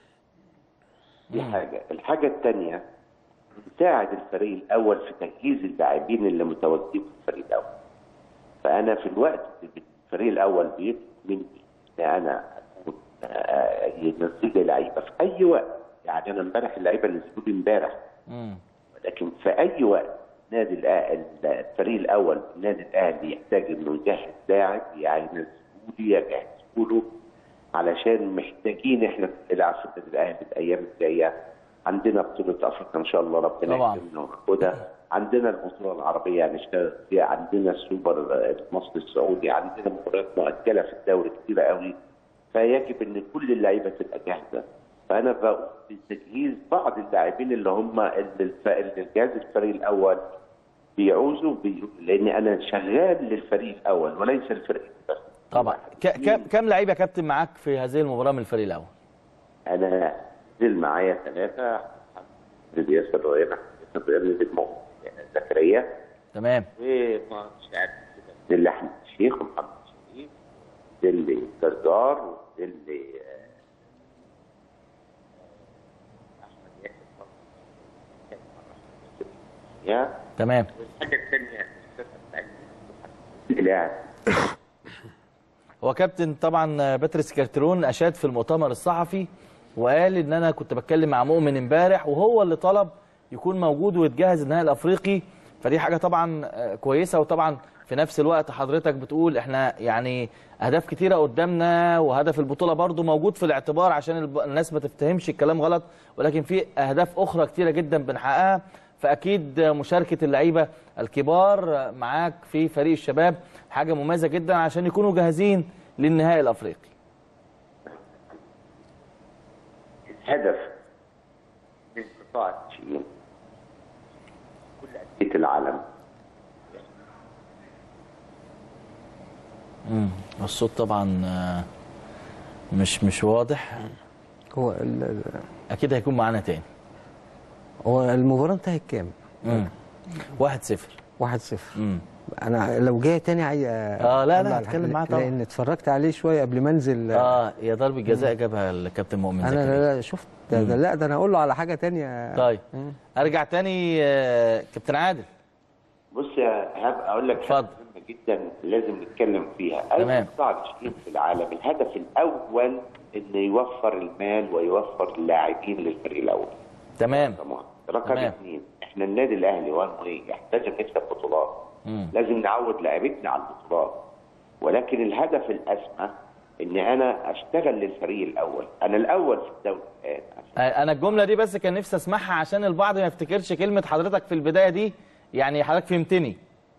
دي حاجه الحاجه الثانيه نساعد الفريق الاول في تجهيز اللاعبين اللي متواجدين في الفريق الاول فانا في الوقت اللي الفريق الاول بيطلب مني ان انا اكون آه، ينزل لي لعيبه في اي وقت يعني انا امبارح اللعيبه نزلوا لي امبارح مم. لكن في اي وقت نادي الأهلي الفريق الاول النادي الاهلي يحتاج انه يجهز لاعب يعني ينزلوا لي يجهزوا له علشان محتاجين احنا نلعب في النادي الاهلي الايام الجايه عندنا بطوله افريقيا ان شاء الله ربنا طبعاً. يكرمنا وناخدها عندنا البطوله العربيه هنشتغل فيها عندنا السوبر المصري السعودي عندنا مباريات مؤجله في الدوري كتيره قوي فيجب ان كل اللعيبه تبقى جاهزه فانا بقول بتجهيز بعض اللاعبين اللي هم اللي الف- اللي الجهاز الفريق الاول بيعوزوا بي... لان انا شغال للفريق الاول وليس الفريق بس طبعا ك- كم كم لعيب يا كابتن معاك في هذه المباراه من الفريق الاول انا نزل معايا ثلاثه نزل ياسر ريان ياسر ريان نزل مو- زكريا تمام ومش عارف كده نزل احمد الشيخ ومحمد شريف نزل جزار ونزل احمد ياسر يا تمام والحاجه الثانيه لاعب هو كابتن طبعا باتريس كارترون اشاد في المؤتمر الصحفي وقال ان انا كنت بتكلم مع مؤمن امبارح وهو اللي طلب يكون موجود ويتجهز النهائي الافريقي فدي حاجه طبعا آه، كويسه وطبعا في نفس الوقت حضرتك بتقول احنا يعني اهداف كتيره قدامنا وهدف البطوله برضو موجود في الاعتبار عشان الب- الناس ما تفتهمش الكلام غلط ولكن في اهداف اخرى كتيره جدا بنحققها فاكيد مشاركه اللعيبه الكبار معاك في فريق الشباب حاجه مميزه جدا عشان يكونوا جاهزين للنهائي الافريقي الهدف من قطاع التشيين كل أندية العالم الصوت طبعا آه، مش مش واضح هو ال- ال- اكيد هيكون معانا تاني هو المباراه انتهت كام؟ مم. واحد صفر 1-0 مم. انا لو جاي تاني عايز آه، لا، لا، هتكلم معاه طبعا. لان اتفرجت عليه شويه قبل ما انزل اه يا ضربه جزاء جابها الكابتن مؤمن انا زكريا لا لا شفت ده ده لا ده انا اقول له على حاجه تانية طيب مم. ارجع تاني آه، كابتن عادل بص يا ايهاب اقول لك حاجه اتفضل. مهمه جدا لازم نتكلم فيها تمام. اي قطاع تشكيل في العالم الهدف الاول انه يوفر المال ويوفر اللاعبين للفريق الاول تمام طبعا رقم تمام. اثنين احنا النادي الاهلي وانه ايه يحتاج ان نكسب بطولات مم. لازم نعود لاعبتنا على البطولات ولكن الهدف الاسمى ان انا اشتغل للفريق الاول انا الاول في الدوري الان آه، انا الجمله دي بس كان نفسي اسمعها عشان البعض ما يفتكرش كلمه حضرتك في البدايه دي يعني حضرتك فهمتني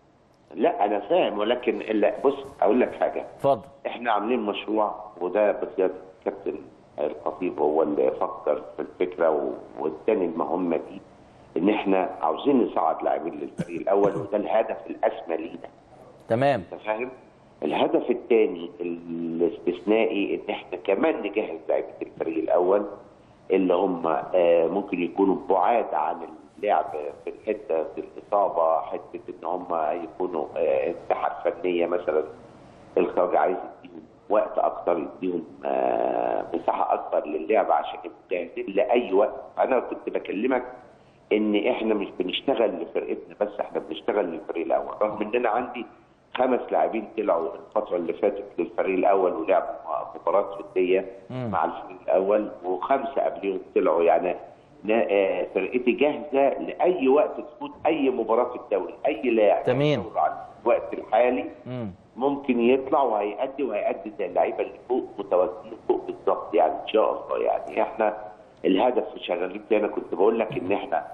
لا انا فاهم ولكن لا بص اقول لك حاجه اتفضل احنا عاملين مشروع وده بقياده الكابتن الخطيب هو اللي فكر في الفكره و- واداني المهمه دي ان احنا عاوزين نصعد لاعبين للفريق الاول وده الهدف الاسمى لينا تمام انت فاهم؟ الهدف الثاني الاستثنائي ان احنا كمان نجهز لعيبه الفريق الاول اللي هم آه، ممكن يكونوا بعاد عن اللعب في الحته في الاصابه حته ان هم يكونوا آه، انتحار فنيه مثلا الخواجه عايز يديهم وقت اكتر يديهم آه، مساحه اكبر للعب عشان يبقوا جاهزين لاي وقت انا كنت بكلمك ان احنا مش بنشتغل لفرقتنا بس احنا بنشتغل للفريق الاول رغم ان انا عندي خمس لاعبين طلعوا الفتره اللي فاتت للفريق الاول ولعبوا مباراه وديه مع الفريق الاول وخمسه قبلهم طلعوا يعني نا- آه، فرقتي جاهزه لاي وقت تفوت اي مباراه في الدوري اي لاعب تمام. يدور على الوقت الحالي مم. ممكن يطلع وهيأدي وهيأدي زي اللعيبه اللي فوق متواجدين فوق بالظبط يعني ان شاء الله يعني احنا الهدف شغالين زي انا كنت بقول لك ان احنا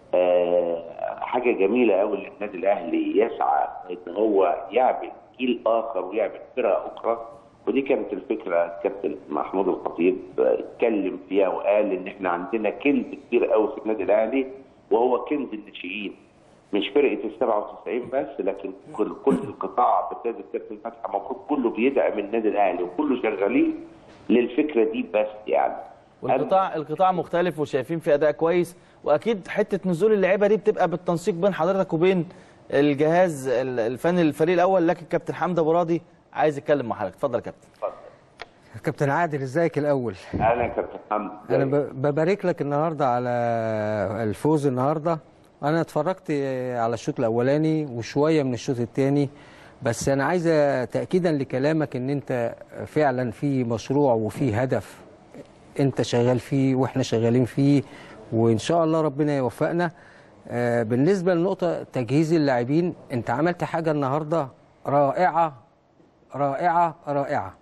آه حاجه جميله قوي ان النادي الاهلي يسعى ان هو يعمل جيل اخر ويعمل فرقه اخرى ودي كانت الفكره الكابتن محمود الخطيب آه، اتكلم فيها وقال ان احنا عندنا كنز كبير قوي في النادي الاهلي وهو كنز الناشئين مش فرقه ال 97 بس لكن كل كل القطاع بقياده الكابتن فتحي المفروض كله بيدعم النادي الاهلي وكله شغالين للفكره دي بس يعني والقطاع القطاع مختلف وشايفين في اداء كويس واكيد حته نزول اللعيبه دي بتبقى بالتنسيق بين حضرتك وبين الجهاز ال- الفني للفريق الاول لكن كابتن حمدي ابو راضي عايز يتكلم مع حضرتك اتفضل يا كابتن كابتن عادل ازيك الاول انا كابتن حمدي انا ب- ببارك لك النهارده على الفوز النهارده انا اتفرجت على الشوط الاولاني وشويه من الشوط الثاني بس انا عايز تاكيدا لكلامك ان انت فعلا في مشروع وفي هدف انت شغال فيه واحنا شغالين فيه وان شاء الله ربنا يوفقنا آه، بالنسبه لنقطه تجهيز اللاعبين انت عملت حاجه النهارده رائعه رائعه رائعه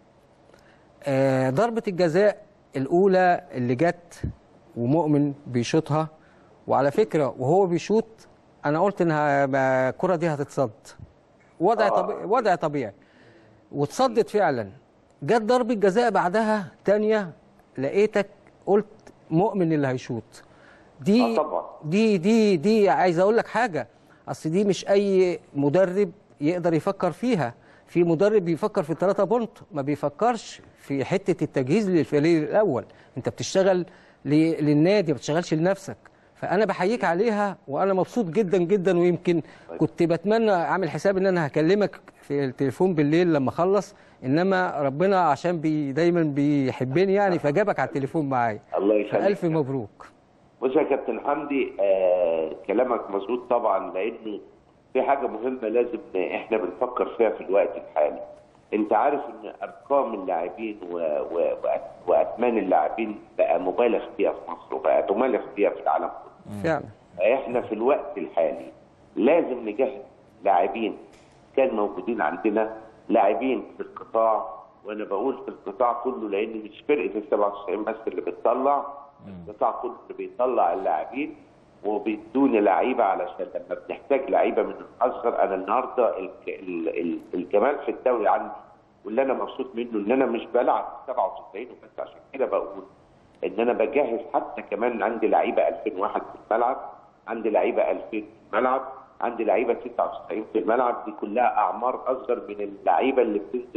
آه، ضربة الجزاء الأولى اللي جت ومؤمن بيشوطها وعلى فكرة وهو بيشوط أنا قلت إنها ما- الكرة دي هتتصد وضع طبيعي وضع طبيعي واتصدت فعلا جت ضربة جزاء بعدها تانية لقيتك قلت مؤمن اللي هيشوط دي آه طبعا. دي دي دي عايز اقول لك حاجه اصل دي مش اي مدرب يقدر يفكر فيها في مدرب بيفكر في الثلاثه بونت ما بيفكرش في حته التجهيز للفريق الاول انت بتشتغل ل- للنادي ما بتشتغلش لنفسك فانا بحييك عليها وانا مبسوط جدا جدا ويمكن كنت بتمنى اعمل حساب ان انا هكلمك في التليفون بالليل لما اخلص انما ربنا عشان بي دايما بيحبني يعني فجابك على التليفون معايا الله يخليك فالف مبروك بص يا كابتن حمدي آه كلامك مظبوط طبعا لانه في حاجه مهمه لازم احنا بنفكر فيها في الوقت الحالي انت عارف ان ارقام اللاعبين و... و... وأت- واثمان اللاعبين بقى مبالغ فيها في مصر وبقى مبالغ فيها في العالم كله فعلا احنا في الوقت الحالي لازم نجهز لاعبين كان موجودين عندنا لاعبين في القطاع وانا بقول في القطاع كله لان مش فرقه ال 97 بس اللي بتطلع القطاع كله اللي بيطلع اللاعبين وبيدوني لعيبه علشان لما بنحتاج لعيبه من الاصغر انا النهارده الك- ال- ال- الجمال في الدوري عندي واللي انا مبسوط منه ان انا مش بلعب 97 وبس عشان كده بقول ان انا بجهز حتى كمان عندي لعيبه 2001 في الملعب عندي لعيبه 2000 في الملعب عندي لعيبه 99 في الملعب دي كلها اعمار اصغر من اللعيبه اللي بتنزل من الفريق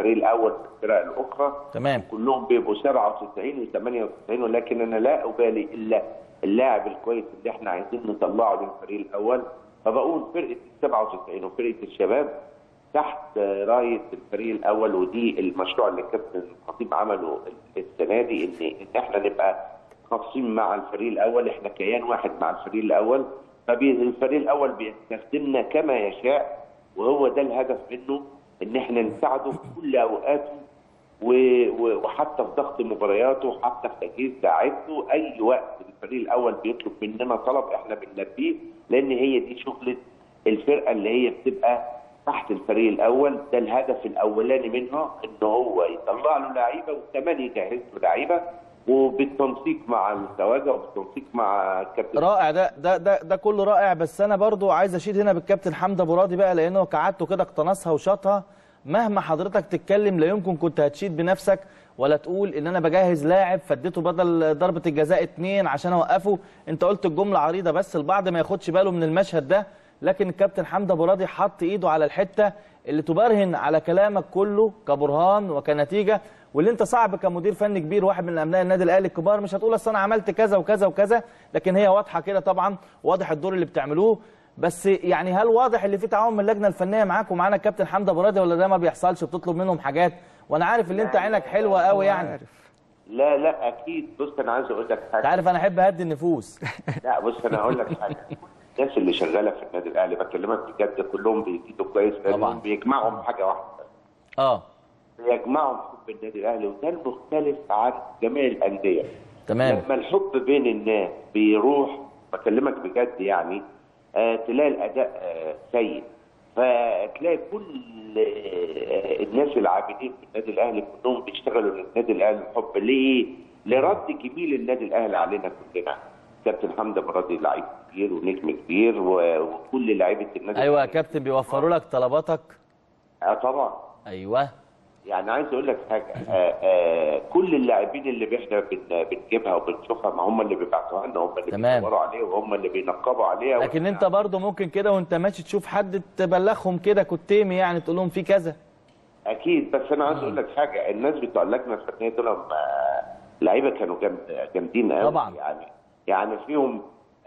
الفريق الاول في الفرق الاخرى تمام كلهم بيبقوا 97 و98 ولكن انا لا ابالي الا اللاعب الكويس اللي احنا عايزين نطلعه للفريق الاول فبقول فرقه ال 97 وفرقه الشباب تحت رايه الفريق الاول ودي المشروع اللي الكابتن الخطيب عمله السنه دي ان ان احنا نبقى خاصين مع الفريق الاول احنا كيان واحد مع الفريق الاول فالفريق الاول بيستخدمنا كما يشاء وهو ده الهدف منه ان احنا نساعده في كل اوقاته و- و- وحتى في ضغط مبارياته حتى في تجهيز لاعيبته اي وقت الفريق الاول بيطلب مننا طلب احنا بنلبيه لان هي دي شغله الفرقه اللي هي بتبقى تحت الفريق الاول ده الهدف الاولاني منها ان هو يطلع له لعيبه وكمان يجهز له لعيبه وبالتنسيق مع الخواجه وبالتنسيق مع الكابتن رائع ده ده ده ده كله رائع بس انا برضو عايز اشيد هنا بالكابتن حمدي ابو راضي بقى لانه كعادته كده اقتنصها وشاطها مهما حضرتك تتكلم لا يمكن كنت هتشيد بنفسك ولا تقول ان انا بجهز لاعب فاديته بدل ضربه الجزاء اتنين عشان اوقفه انت قلت الجمله عريضه بس البعض ما ياخدش باله من المشهد ده لكن الكابتن حمدي ابو راضي حط ايده على الحته اللي تبرهن على كلامك كله كبرهان وكنتيجه واللي انت صعب كمدير فني كبير واحد من ابناء النادي الاهلي الكبار مش هتقول اصل انا عملت كذا وكذا وكذا لكن هي واضحه كده طبعا واضح الدور اللي بتعملوه بس يعني هل واضح اللي في تعاون من اللجنه الفنيه معاك ومعانا الكابتن حمدي ابو راضي ولا ده ما بيحصلش بتطلب منهم حاجات وانا عارف ان انت عينك حلوه قوي يعني لا لا اكيد بص انا عايز اقول لك انت حاجه عارف انا احب اهدي النفوس لا بص انا هقول لك حاجه الناس اللي شغاله في النادي الاهلي بكلمك بجد كلهم بيجيدوا كويس طبعاً. لانهم بيجمعهم حاجه واحده اه بيجمعهم حب النادي الاهلي وده المختلف عن جميع الانديه تمام لما الحب بين الناس بيروح بكلمك بجد يعني آه تلاقي الاداء آه سيء فتلاقي كل آه الناس العاملين في النادي الاهلي كلهم بيشتغلوا للنادي الاهلي الحب ليه؟ لرد جميل النادي الاهلي علينا كلنا كابتن حمدي ابو راضي لعيب كبير ونجم كبير و- وكل لعيبه النادي ايوه يا الأهلي. كابتن بيوفروا لك طلباتك اه طبعا ايوه يعني عايز اقول لك حاجه آه آه كل اللاعبين اللي احنا بن- بنجيبها وبنشوفها ما هم اللي بيبعتوها لنا هم اللي تمام. بيدوروا عليها وهم اللي بينقبوا عليها لكن وإحنا- انت برضه ممكن كده وانت ماشي تشوف حد تبلغهم كده كتيمي يعني تقول لهم في كذا اكيد بس انا عايز اقول لك حاجه الناس بتوع اللجنه الفنيه دول هم لعيبه كانوا جامد- جامدين قوي طبعاً. يعني يعني فيهم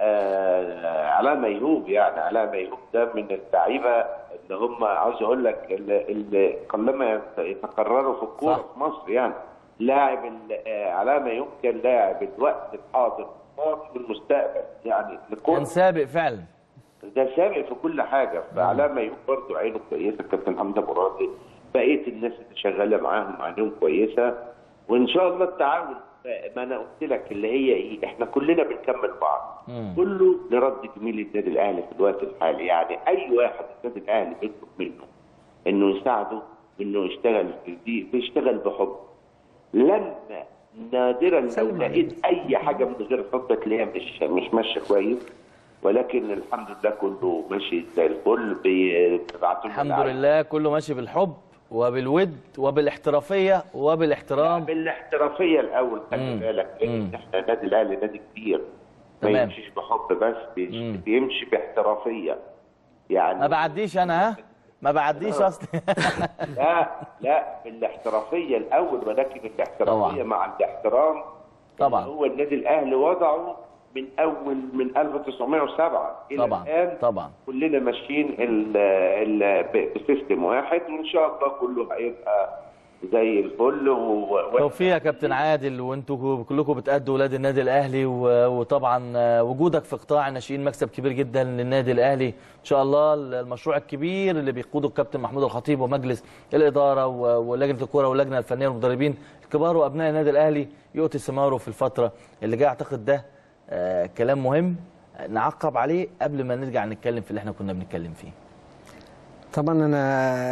آه علاء ميهوب يعني علاء ميهوب ده من اللعيبه اللي هم عاوز اقول لك اللي, اللي قلما يتكرروا في الكوره صح. في مصر يعني لاعب ال- آه، علاء ميهوب كان لاعب الوقت الحاضر والمستقبل يعني الكوره كان سابق فعلا ده سابق في كل حاجه فعلاء ميهوب برضه عينه كويسه الكابتن حمدي ابو راضي بقيه الناس اللي شغاله معاهم عينهم كويسه وان شاء الله التعاون ما انا قلت لك اللي هي ايه احنا كلنا بنكمل بعض كله لرد جميل النادي الاهلي في الوقت الحالي يعني اي واحد النادي الاهلي بيطلب منه انه يساعده انه يشتغل في دي بيشتغل بحب لما نادرا لو سلم لقيت اي حاجه من غير حب تلاقيها مش مش ماشيه كويس ولكن الحمد لله كله ماشي زي الفل بيبعتوا لنا الحمد لعيبة. لله كله ماشي بالحب وبالود وبالاحترافيه وبالاحترام بالاحترافيه الاول خلي مم. بالك لان مم. احنا النادي الاهلي نادي كبير ما تمام. يمشيش بحب بس بيمشي, مم. بيمشي باحترافيه يعني ما بعديش انا ها ما بعديش اصلا لا لا بالاحترافيه الاول ولكن الاحترافيه طبعاً. مع الاحترام طبعاً. اللي هو النادي الاهلي وضعه من اول من 1907 الى طبعا الان طبعا كلنا ماشيين ال- ال- ب- بسيستم واحد وان شاء الله كله هيبقى زي الفل و... و... توفيق يا كابتن عادل وانتوا كلكم بتأدوا ولاد النادي الاهلي و- وطبعا آه، وجودك في قطاع الناشئين مكسب كبير جدا للنادي الاهلي ان شاء الله المشروع الكبير اللي بيقوده الكابتن محمود الخطيب ومجلس الاداره و- ولجنه الكوره واللجنه الفنيه والمدربين الكبار وابناء النادي الاهلي يؤتي ثماره في الفتره اللي جايه اعتقد ده آه، كلام مهم نعقب عليه قبل ما نرجع نتكلم في اللي احنا كنا بنتكلم فيه طبعا انا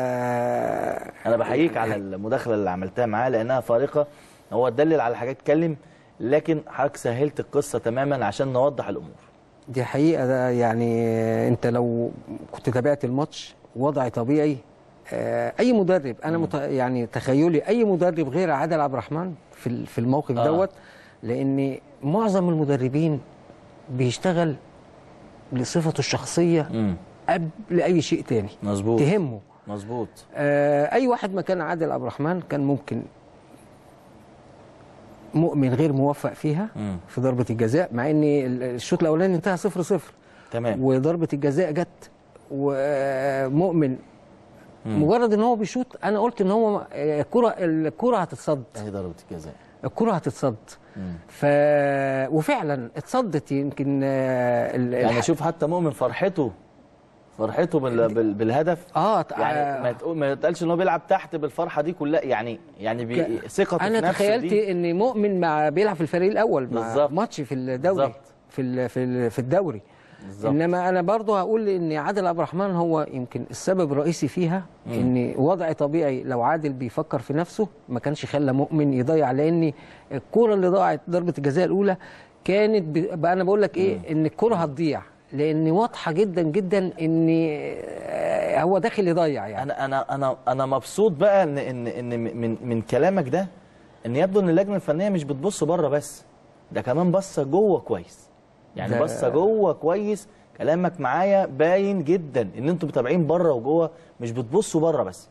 انا بحييك على المداخله اللي عملتها معاه لانها فارقه هو دلل على حاجات اتكلم لكن حضرتك سهلت القصه تماما عشان نوضح الامور دي حقيقه ده يعني انت لو كنت تابعت الماتش وضع طبيعي آه، اي مدرب انا مت... يعني تخيلي اي مدرب غير عادل عبد الرحمن في ال- في الموقف آه. دوت لان معظم المدربين بيشتغل لصفته الشخصيه امم قبل اي شيء تاني مظبوط تهمه مظبوط آه، اي واحد مكان عادل عبد الرحمن كان ممكن مؤمن غير موفق فيها مم. في ضربه الجزاء مع ان ال- الشوط الاولاني انتهى 0 0 تمام وضربه الجزاء جت ومؤمن مجرد ان هو بيشوط انا قلت ان هو آه، الكره الكره هتتصد اهي ضربه الجزاء الكره هتصد ف وفعلا اتصدت يمكن آه، ال- يعني الح- شوف حتى مؤمن فرحته فرحته بال... بال... بالهدف اه يعني ما تقول ما يتقالش ان هو بيلعب تحت بالفرحه دي كلها يعني يعني بي... ك- ثقته في انا نفسه تخيلت دي ان مؤمن مع بيلعب في الفريق الاول مع بالظبط. ماتش في الدوري بالظبط. في ال- في ال- في الدوري بالظبط. انما انا برضو هقول ان عادل عبد الرحمن هو يمكن السبب الرئيسي فيها ان وضع طبيعي لو عادل بيفكر في نفسه ما كانش خلى مؤمن يضيع لان الكره اللي ضاعت ضربه الجزاء الاولى كانت ب... بقى انا بقول لك ايه ان الكره هتضيع لان واضحه جدا جدا ان آه، هو داخل يضيع يعني انا انا انا انا مبسوط بقى ان ان ان من من كلامك ده ان يبدو ان اللجنه الفنيه مش بتبص بره بس ده كمان بصه جوه كويس يعني ده- بصه جوه كويس كلامك معايا باين جدا ان انتوا متابعين بره وجوه مش بتبصوا بره بس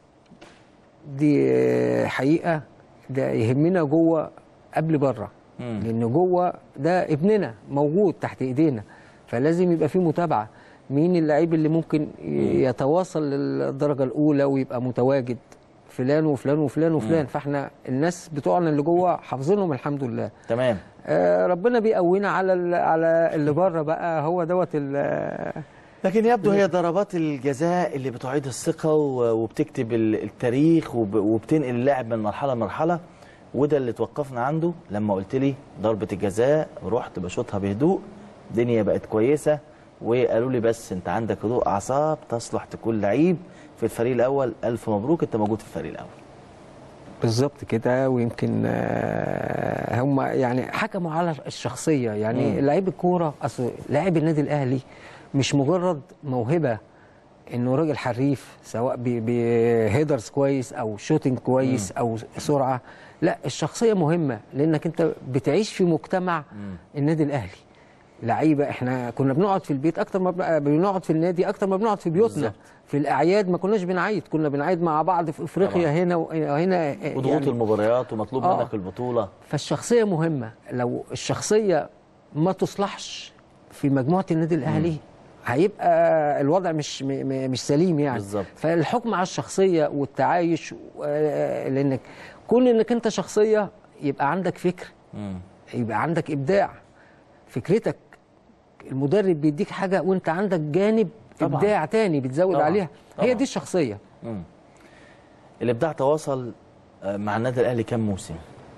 دي حقيقه ده يهمنا جوه قبل بره مم. لان جوه ده ابننا موجود تحت ايدينا فلازم يبقى في متابعه مين اللعيب اللي ممكن يتواصل للدرجه الاولى ويبقى متواجد فلان وفلان وفلان وفلان فاحنا الناس بتوعنا اللي جوه حافظينهم الحمد لله تمام آه ربنا بيقوينا على ال- على اللي بره بقى هو دوت ال- لكن يبدو هي ضربات الجزاء اللي بتعيد الثقة و- وبتكتب ال- التاريخ وب- وبتنقل اللاعب من مرحلة لمرحلة وده اللي توقفنا عنده لما قلت لي ضربة الجزاء رحت بشوطها بهدوء الدنيا بقت كويسة وقالوا لي بس انت عندك هدوء اعصاب تصلح تكون لعيب في الفريق الاول الف مبروك انت موجود في الفريق الاول بالظبط كده ويمكن آه، هم يعني حكموا على الشخصيه يعني لعيب الكوره اصل لاعب النادي الاهلي مش مجرد موهبه انه راجل حريف سواء ب- بهيدرز كويس او شوتنج كويس او سرعه لا الشخصيه مهمه لانك انت بتعيش في مجتمع النادي الاهلي لعيبه احنا كنا بنقعد في البيت اكتر ما بن- بنقعد في النادي اكتر ما بنقعد في بيوتنا بالظبط. في الاعياد ما كناش بنعيد كنا بنعيد مع بعض في افريقيا هنا وهنا وضغوط يعني المباريات ومطلوب آه. منك البطولة فالشخصيه مهمه لو الشخصيه ما تصلحش في مجموعه النادي الاهلي هيبقى الوضع مش م- م- مش سليم يعني بالظبط. فالحكم على الشخصيه والتعايش آه، لانك كون انك انت شخصيه يبقى عندك فكر مم. يبقى عندك ابداع فكرتك المدرب بيديك حاجه وانت عندك جانب طبعاً. ابداع تاني بتزود طبعاً. عليها هي طبعاً. دي الشخصيه مم. الابداع تواصل آه، مع النادي الاهلي كام موسم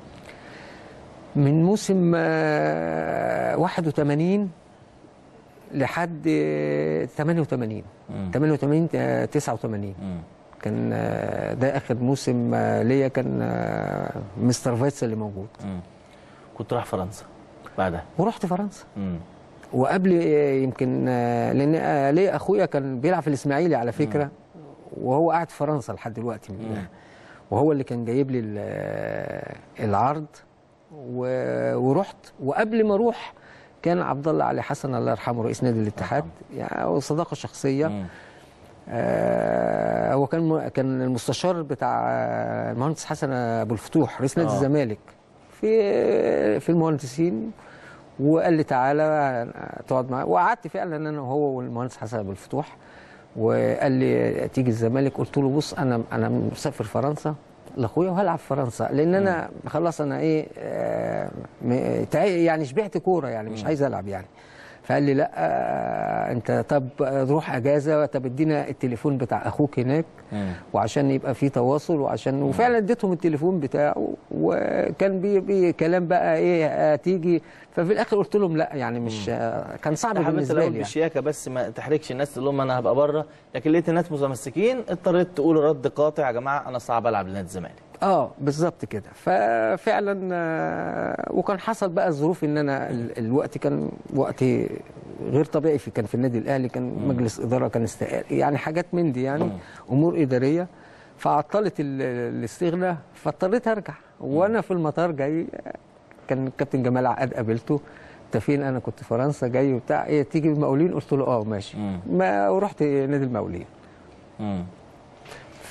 من موسم آه، 81 لحد آه، 88 88 آه، 89 مم. كان آه، ده اخر موسم آه، ليا كان آه، مستر فايتس اللي موجود مم. كنت رايح فرنسا بعدها ورحت فرنسا مم. وقبل آه، يمكن آه، لان آه، ليا اخويا كان بيلعب في الاسماعيلي على فكره وهو قاعد في فرنسا لحد دلوقتي وهو اللي كان جايب لي ال- آه، العرض و- ورحت وقبل ما اروح كان عبد الله علي حسن الله يرحمه رئيس نادي الاتحاد يعني صداقه شخصيه مم. آه هو كان م- كان المستشار بتاع آه، المهندس حسن ابو الفتوح رئيس نادي آه. الزمالك في في المهندسين وقال لي تعالى تقعد معاه وقعدت فعلا انا وهو والمهندس حسن ابو الفتوح وقال لي تيجي الزمالك قلت له بص انا انا مسافر فرنسا لاخويا وهلعب في فرنسا لان انا خلاص انا ايه آه م- تع- يعني شبعت كوره يعني مش عايز العب يعني فقال لي لا آه انت طب روح اجازه طب ادينا التليفون بتاع اخوك هناك مم. وعشان يبقى في تواصل وعشان وفعلا اديتهم التليفون بتاعه وكان بي, بي كلام بقى ايه آه تيجي ففي الاخر قلت لهم لا يعني مش آه كان صعب حبيت بالنسبه الاول لي يعني. بشياكه بس ما تحرجش الناس تقول لهم انا هبقى بره لكن لقيت الناس متمسكين اضطريت تقول رد قاطع يا جماعه انا صعب العب لنادي الزمالك اه بالظبط كده ففعلا آه، وكان حصل بقى الظروف ان انا ال- الوقت كان وقت غير طبيعي في كان في النادي الاهلي كان مجلس اداره كان استقال يعني حاجات من دي يعني امور اداريه فعطلت ال- الاستغناء فاضطريت ارجع وانا في المطار جاي كان الكابتن جمال عقاد قابلته انت فين انا كنت في فرنسا جاي وبتاع ايه تيجي المقاولين قلت له اه ماشي مم. ما ورحت نادي المقاولين مم.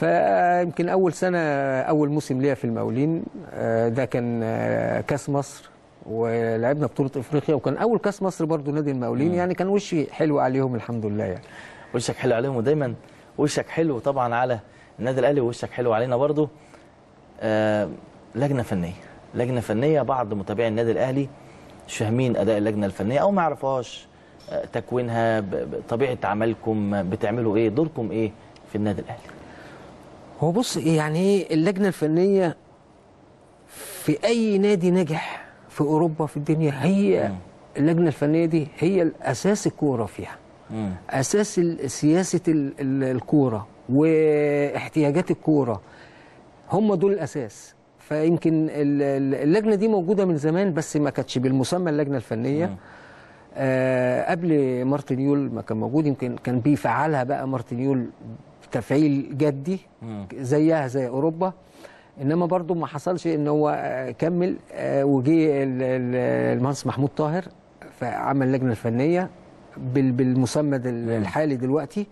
فيمكن اول سنه اول موسم ليا في المقاولين آه، ده كان آه، كاس مصر ولعبنا بطوله افريقيا وكان اول كاس مصر برضو نادي المقاولين يعني كان وشي حلو عليهم الحمد لله يعني وشك حلو عليهم ودايما وشك حلو طبعا على النادي الاهلي ووشك حلو علينا برضو آه لجنه فنيه لجنه فنيه بعض متابعي النادي الاهلي مش فاهمين اداء اللجنه الفنيه او ما يعرفوهاش آه تكوينها ب- ب- طبيعه عملكم بتعملوا ايه دوركم ايه في النادي الاهلي هو بص يعني ايه اللجنه الفنيه في اي نادي ناجح في اوروبا في الدنيا هي اللجنه الفنيه دي هي الاساس الكوره فيها مم. اساس ال- سياسه ال- ال- الكوره واحتياجات الكوره هم دول الاساس فيمكن ال- ال- اللجنه دي موجوده من زمان بس ما كانتش بالمسمى اللجنه الفنيه آه قبل مارتن يول ما كان موجود يمكن كان بيفعلها بقى مارتن يول تفعيل جدي زيها زي اوروبا انما برضو ما حصلش ان هو آه، كمل آه، وجي ال- ال- المهندس محمود طاهر فعمل اللجنه الفنيه بال- بالمسمى دل- الحالي دلوقتي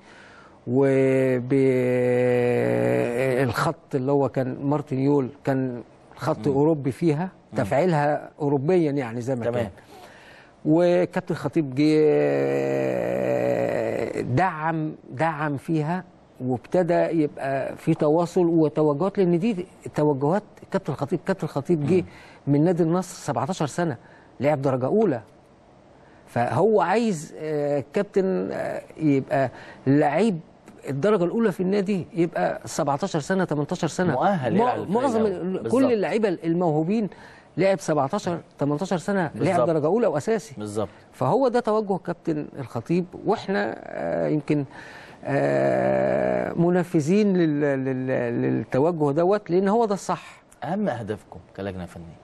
وبالخط اللي هو كان مارتن يول كان خط اوروبي فيها تفعيلها اوروبيا يعني زي ما تمام. كان وكابتن خطيب جه دعم دعم فيها وابتدى يبقى في تواصل وتوجهات لان دي توجهات كابتن الخطيب كابتن الخطيب جه من نادي النصر 17 سنه لعب درجه اولى فهو عايز آه، كابتن آه، يبقى لعيب الدرجه الاولى في النادي يبقى 17 سنه 18 سنه مؤهل مع- يلعب الفريق معظم الأول. ال- بالظبط. كل اللعيبه الموهوبين لعب 17 18 سنه لعب بالظبط. درجه اولى واساسي بالظبط فهو ده توجه كابتن الخطيب واحنا آه، يمكن آه، منفذين لل- لل- للتوجه دوت لان هو ده الصح اهم اهدافكم كلجنه فنيه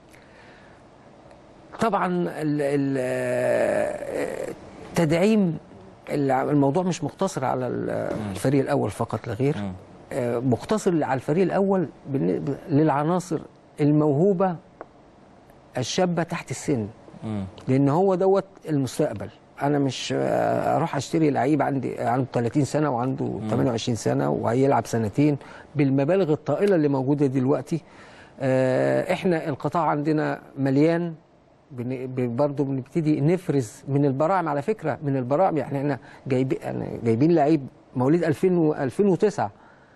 طبعا ال- ال- آه، تدعيم الع- الموضوع مش مقتصر على ال- الفريق الاول فقط لا غير آه، مقتصر على الفريق الاول بالن- للعناصر الموهوبه الشابه تحت السن مم. لان هو دوت المستقبل انا مش آه، اروح اشتري لعيب عندي عنده 30 سنه وعنده 28 سنه وهيلعب سنتين بالمبالغ الطائله اللي موجوده دلوقتي آه، احنا القطاع عندنا مليان بن- ب- برضه بنبتدي نفرز من البراعم على فكره من البراعم يعني احنا جايبين جايبين لعيب مواليد 2000 و 2009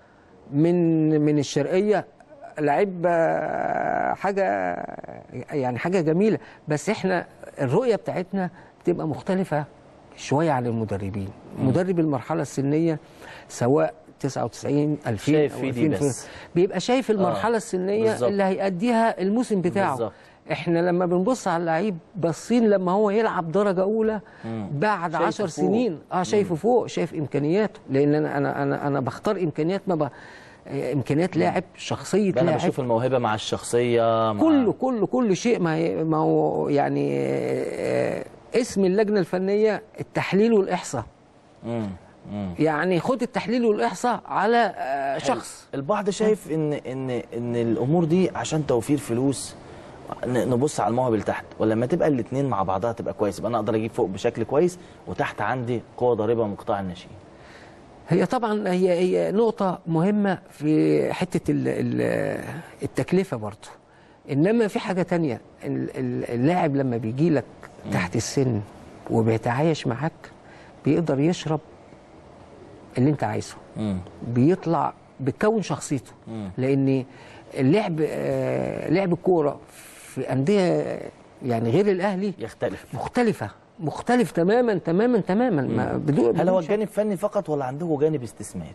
من من الشرقيه لعيب آه، حاجه يعني حاجه جميله بس احنا الرؤيه بتاعتنا بتبقى مختلفه شويه عن المدربين مدرب المرحله السنيه سواء 99 2000 شايف أو في دي 2000 بس. بيبقى شايف المرحله السنيه بالظبط. اللي هيأديها الموسم بتاعه بالظبط. احنا لما بنبص على اللعيب باصين لما هو يلعب درجه اولى بعد شايفه 10 فوق. سنين اه شايفه فوق شايف امكانياته لان انا انا انا انا بختار امكانيات ما ب... آه، امكانيات لاعب شخصيه انا لاعب بشوف الموهبه مع الشخصيه مع كله كله كل شيء ما هي- ما هو يعني آه، اسم اللجنه الفنيه التحليل والاحصاء مم. مم. يعني خد التحليل والاحصاء على آه، شخص البعض شايف ان ان ان الامور دي عشان توفير فلوس ن- نبص على المواهب اللي تحت ولما تبقى الاثنين مع بعضها تبقى كويس يبقى انا اقدر اجيب فوق بشكل كويس وتحت عندي قوه ضاربه من قطاع الناشئين هي طبعا هي هي نقطة مهمة في حتة ال- ال- التكلفة برضه إنما في حاجة تانية ال- ال- اللاعب لما بيجي لك تحت السن وبيتعايش معاك بيقدر يشرب اللي أنت عايزه مم. بيطلع بتكون شخصيته لأن اللعب آه، لعب الكورة في أندية يعني غير الأهلي يختلف مختلفة مختلف تماما تماما تماما ما بدون هل بدون هو شك. جانب فني فقط ولا عندكم جانب استثماري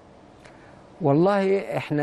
والله احنا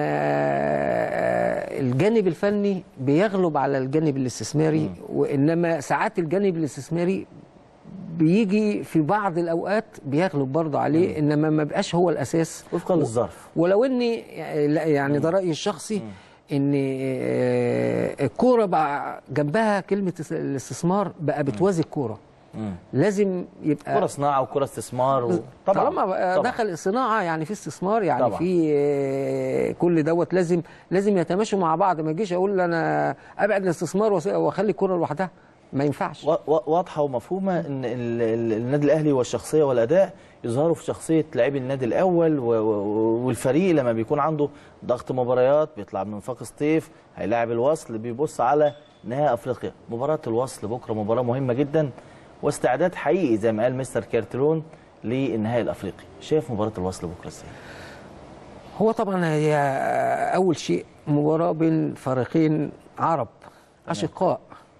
آه، الجانب الفني بيغلب على الجانب الاستثماري وانما ساعات الجانب الاستثماري بيجي في بعض الاوقات بيغلب برضه عليه انما ما بقاش هو الاساس وفقا للظرف ولو اني لا، يعني ده رايي الشخصي ان آه، الكوره بقى جنبها كلمه الاستثمار بقى بتوازي الكوره مم. لازم يبقى كره صناعه وكره استثمار و... طبعا طالما بقى دخل الصناعه يعني في استثمار يعني طبعاً. في آه، كل دوت لازم لازم يتماشوا مع بعض ما يجيش اقول انا ابعد الاستثمار وأس- واخلي الكره لوحدها ما ينفعش وا- وا- واضحه ومفهومه ان ال- ال- النادي الاهلي والشخصيه والاداء يظهروا في شخصيه لاعبي النادي الاول و- و- والفريق لما بيكون عنده ضغط مباريات بيطلع من فاق سطيف هيلاعب الوصل بيبص على نهائي افريقيا مباراه الوصل بكره مباراه مهمه جدا واستعداد حقيقي زي ما قال مستر كارترون للنهائي الافريقي شايف مباراه الوصل بكره ازاي هو طبعا هي اول شيء مباراه بين فريقين عرب اشقاء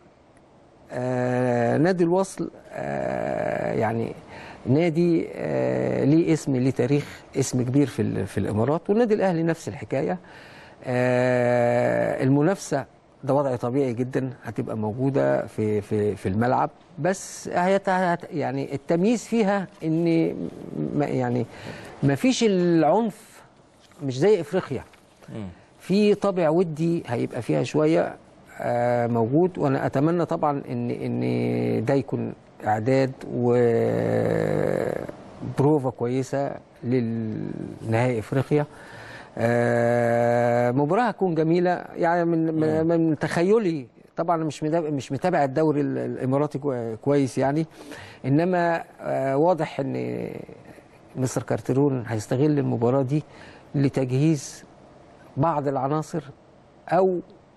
آه نادي الوصل آه يعني نادي آه ليه اسم ليه تاريخ اسم كبير في ال- في الامارات والنادي الاهلي نفس الحكايه آه المنافسه ده وضع طبيعي جدا هتبقى موجوده في في في الملعب بس هي يعني التمييز فيها ان ما- يعني ما فيش العنف مش زي افريقيا في طابع ودي هيبقى فيها شويه آه، موجود وانا اتمنى طبعا ان ان ده يكون اعداد وبروفا كويسه للنهائي افريقيا آه، مباراه هتكون جميله يعني من من- من تخيلي طبعا أنا مش متابع مش متابع الدوري ال- الاماراتي كوي- كويس يعني انما آه، واضح ان مستر كارترون هيستغل المباراه دي لتجهيز بعض العناصر او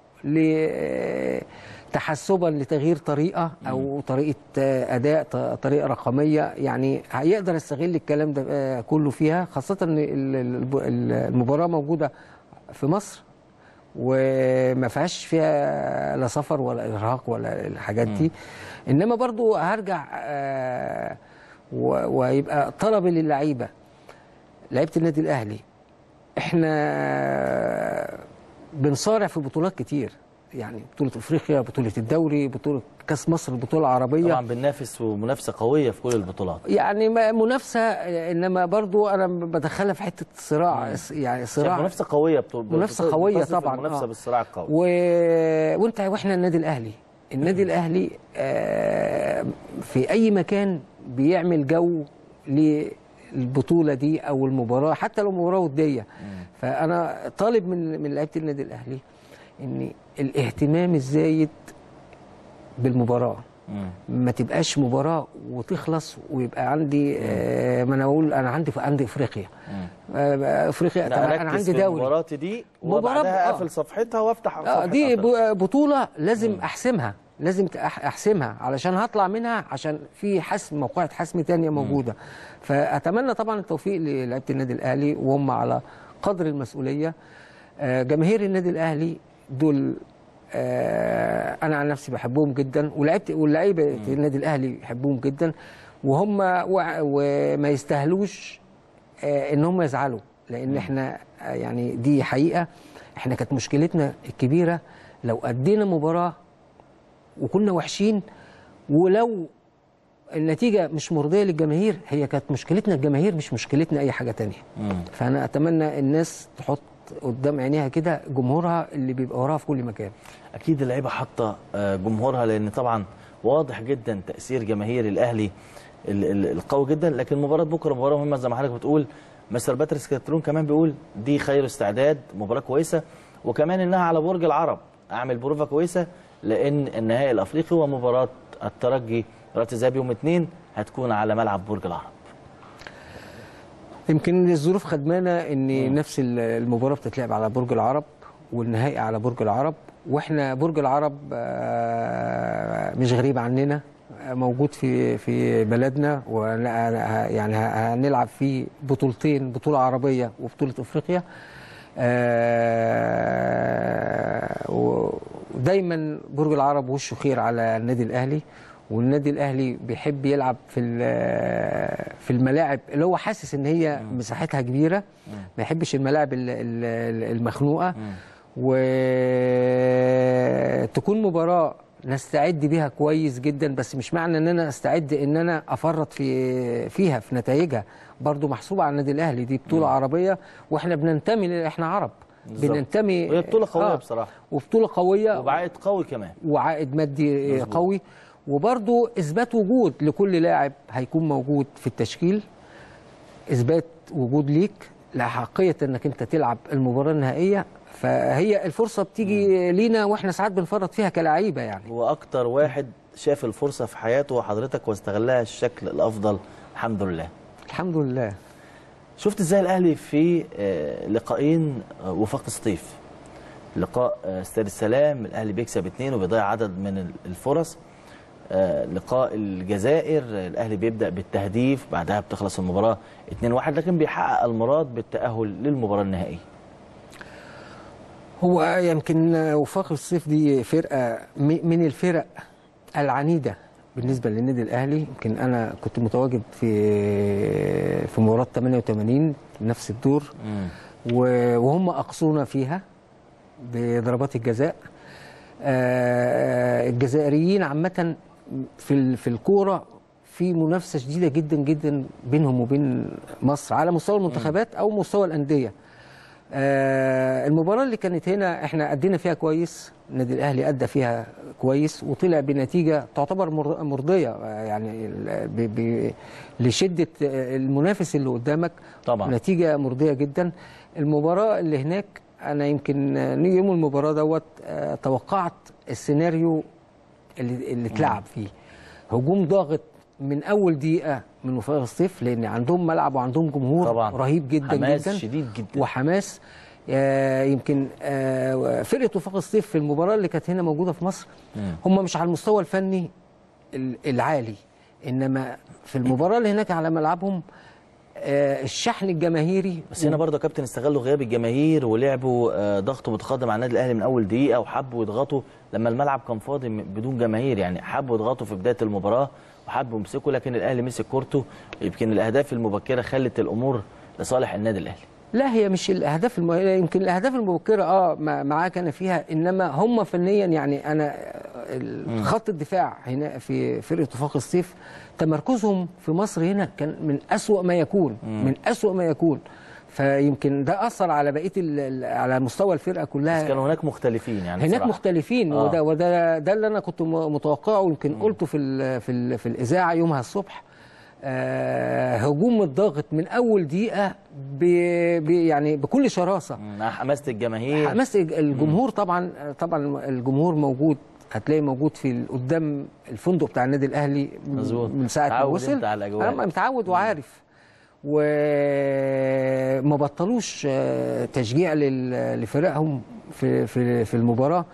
تحسبا لتغيير طريقه او طريقه آه، اداء ط- طريقه رقميه يعني هيقدر يستغل الكلام ده آه، كله فيها خاصه ان ال- ال- المباراه موجوده في مصر وما فيهاش فيها لا سفر ولا ارهاق ولا الحاجات دي انما برضو هرجع آه، و- ويبقى طلبي للعيبه لعيبه النادي الاهلي احنا بنصارع في بطولات كتير يعني بطولة افريقيا بطولة الدوري بطولة كاس مصر البطولة العربية طبعا بننافس ومنافسه قويه في كل البطولات يعني ما- منافسة انما برضو انا بدخلها في حتة صراع يعني صراع منافسه قويه بطول منافسة قوية بتصف طبعا المنافسه آه. بالصراع القوي و... وانت واحنا النادي الاهلي النادي الاهلي آه، في اي مكان بيعمل جو للبطوله دي او المباراه حتى لو مباراه وديه فانا طالب من من لعيبه النادي الاهلي ان الاهتمام الزايد بالمباراه ما تبقاش مباراه وتخلص ويبقى عندي آه، ما انا اقول انا عندي عندي افريقيا آه، افريقيا طب لا انا أركز عندي في دوري مباراتي دي مباراة- وبعدها آه. اقفل صفحتها وافتح اه صفحة دي أفريقيا. ب- بطولة لازم احسمها لازم تأح- احسمها علشان هطلع منها عشان في حسم موقعة حسم تانية موجودة فاتمنى طبعا التوفيق للعيبة النادي الاهلي وهم على قدر المسؤولية آه، جماهير النادي الاهلي دول آه، انا عن نفسي بحبهم جدا ولعيبه واللعيبه النادي الاهلي بيحبوهم جدا وهم وع- وما يستاهلوش آه، ان هم يزعلوا لان احنا آه، يعني دي حقيقه احنا كانت مشكلتنا الكبيره لو ادينا مباراه وكنا وحشين ولو النتيجه مش مرضيه للجماهير هي كانت مشكلتنا الجماهير مش مشكلتنا اي حاجه تانية فانا اتمنى الناس تحط قدام عينيها كده جمهورها اللي بيبقى وراها في كل مكان اكيد اللعيبه حاطه آه، جمهورها لان طبعا واضح جدا تاثير جماهير الاهلي ال- ال- القوي جدا لكن مباراه بكره مباراه مهمه زي ما حضرتك بتقول مستر باتريس كاترون كمان بيقول دي خير استعداد مباراه كويسه وكمان انها على برج العرب اعمل بروفه كويسه لان النهائي الافريقي ومباراه الترجي رات ذهب يوم اثنين هتكون على ملعب برج العرب يمكن الظروف خدمانا ان نفس ال- المباراه بتتلعب على برج العرب والنهائي على برج العرب واحنا برج العرب آه، مش غريب عننا آه، موجود في في بلدنا ويعني هنلعب فيه بطولتين بطوله عربيه وبطوله افريقيا آه، ودايما برج العرب وشه خير على النادي الاهلي والنادي الاهلي بيحب يلعب في ال- في الملاعب اللي هو حاسس ان هي مساحتها كبيره ما يحبش الملاعب ال- ال- المخنوقه وتكون مباراه نستعد بيها كويس جدا بس مش معنى ان انا استعد ان انا افرط في فيها في نتائجها برضو محسوبه على النادي الاهلي دي بطوله عربيه واحنا بننتمي ل- احنا عرب بالظبط. بننتمي وهي بطولة قوية بصراحة. وبطوله قويه وبعائد قوي كمان وعائد مادي قوي وبرضو اثبات وجود لكل لاعب هيكون موجود في التشكيل اثبات وجود ليك لحقيه انك انت تلعب المباراه النهائيه فهي الفرصه بتيجي لينا واحنا ساعات بنفرط فيها كلاعيبه يعني هو اكتر واحد شاف الفرصه في حياته وحضرتك واستغلها الشكل الافضل الحمد لله الحمد لله شفت ازاي الاهلي في آه، لقاءين آه، وفاق سطيف لقاء آه، استاد السلام الاهلي بيكسب اثنين وبيضيع عدد من ال- الفرص آه، لقاء الجزائر آه، الاهلي بيبدا بالتهديف بعدها بتخلص المباراه 2-1 لكن بيحقق المراد بالتاهل للمباراه النهائيه هو يمكن وفاق الصيف دي فرقه م- من الفرق العنيده بالنسبه للنادي الاهلي يمكن انا كنت متواجد في في مباراه 88 نفس الدور و- وهم اقصونا فيها بضربات الجزاء آه، الجزائريين عامه في ال- في الكوره في منافسه شديده جدا جدا بينهم وبين مصر على مستوى المنتخبات او مستوى الانديه آه، المباراة اللي كانت هنا احنا أدينا فيها كويس النادي الأهلي أدى فيها كويس وطلع بنتيجة تعتبر مر- مرضية آه، يعني ال- ب- ب- لشدة آه، المنافس اللي قدامك طبعا. نتيجة مرضية جدا المباراة اللي هناك أنا يمكن آه، نيجي يوم المباراة دوت آه، توقعت السيناريو اللي, اللي اتلعب فيه هجوم ضاغط من أول دقيقة من وفاق الصيف لأن عندهم ملعب وعندهم جمهور طبعا رهيب جدا حماس جدا شديد جدا وحماس آه، يمكن آه، فرقه وفاق الصيف في المباراه اللي كانت هنا موجوده في مصر هم مش على المستوى الفني ال- العالي انما في المباراه اللي هناك على ملعبهم آه، الشحن الجماهيري بس هنا برضه يا كابتن استغلوا غياب الجماهير ولعبوا آه، ضغط متقدم على النادي الاهلي من اول دقيقه وحبوا يضغطوا لما الملعب كان فاضي م- بدون جماهير يعني حبوا يضغطوا في بدايه المباراه وحبوا يمسكوا لكن الاهلي مسك كورته يمكن الاهداف المبكره خلت الامور لصالح النادي الاهلي لا هي مش الاهداف الم... يمكن الاهداف المبكره اه ما- معاك انا فيها انما هم فنيا يعني انا ال- خط الدفاع هنا في فرقه وفاق الصيف تمركزهم في مصر هنا كان من أسوأ ما يكون من أسوأ ما يكون فيمكن ده اثر على بقيه ال... ال- على مستوى الفرقه كلها بس كانوا هناك مختلفين يعني هناك بصراحة. مختلفين آه. وده وده ده اللي انا كنت م- متوقعه ويمكن قلته في ال في ال في الاذاعه يومها الصبح آه هجوم الضاغط من اول دقيقه ب ب يعني بكل شراسه مع حماسه الجماهير حماس الج- الجمهور طبعا طبعا الجمهور موجود هتلاقي موجود في ال- قدام الفندق بتاع النادي الاهلي م- مظبوط. من ساعه ما متعود وصل أنت على الأجواء. انا متعود وعارف وما بطلوش آه، تشجيع لل- لفرقهم في في في المباراه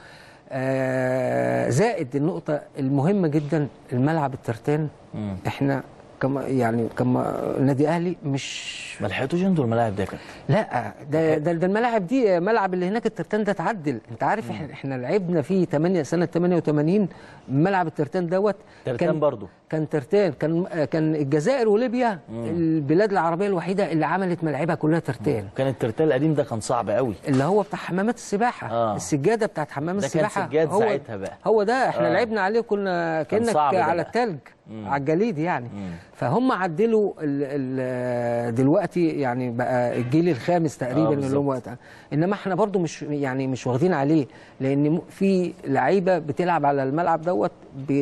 آه، زائد النقطه المهمه جدا الملعب الترتان احنا كما يعني كما النادي الاهلي مش ما لحقتوش انتوا الملاعب دي يا كابتن لا ده ده, ده الملاعب دي ملعب اللي هناك الترتان ده اتعدل انت عارف احنا احنا لعبنا فيه 8 سنه 88 ملعب الترتان دوت ترتان برضو. كان ترتان كان كان الجزائر وليبيا البلاد العربيه الوحيده اللي عملت ملاعبها كلها ترتان كان الترتال القديم ده كان صعب قوي اللي هو بتاع حمامات السباحه آه. السجاده بتاعت حمام ده كان السباحه سجاد هو ساعتها بقى. هو ده احنا آه. لعبنا عليه كنا كان كانك صعب ده على بقى. التلج على الجليد يعني فهم عدلوا ال ال دلوقتي يعني بقى الجيل الخامس تقريبا آه، اللي بالظبط. هم وقت انما احنا برضو مش يعني مش واخدين عليه لان م- في لعيبه بتلعب على الملعب دوت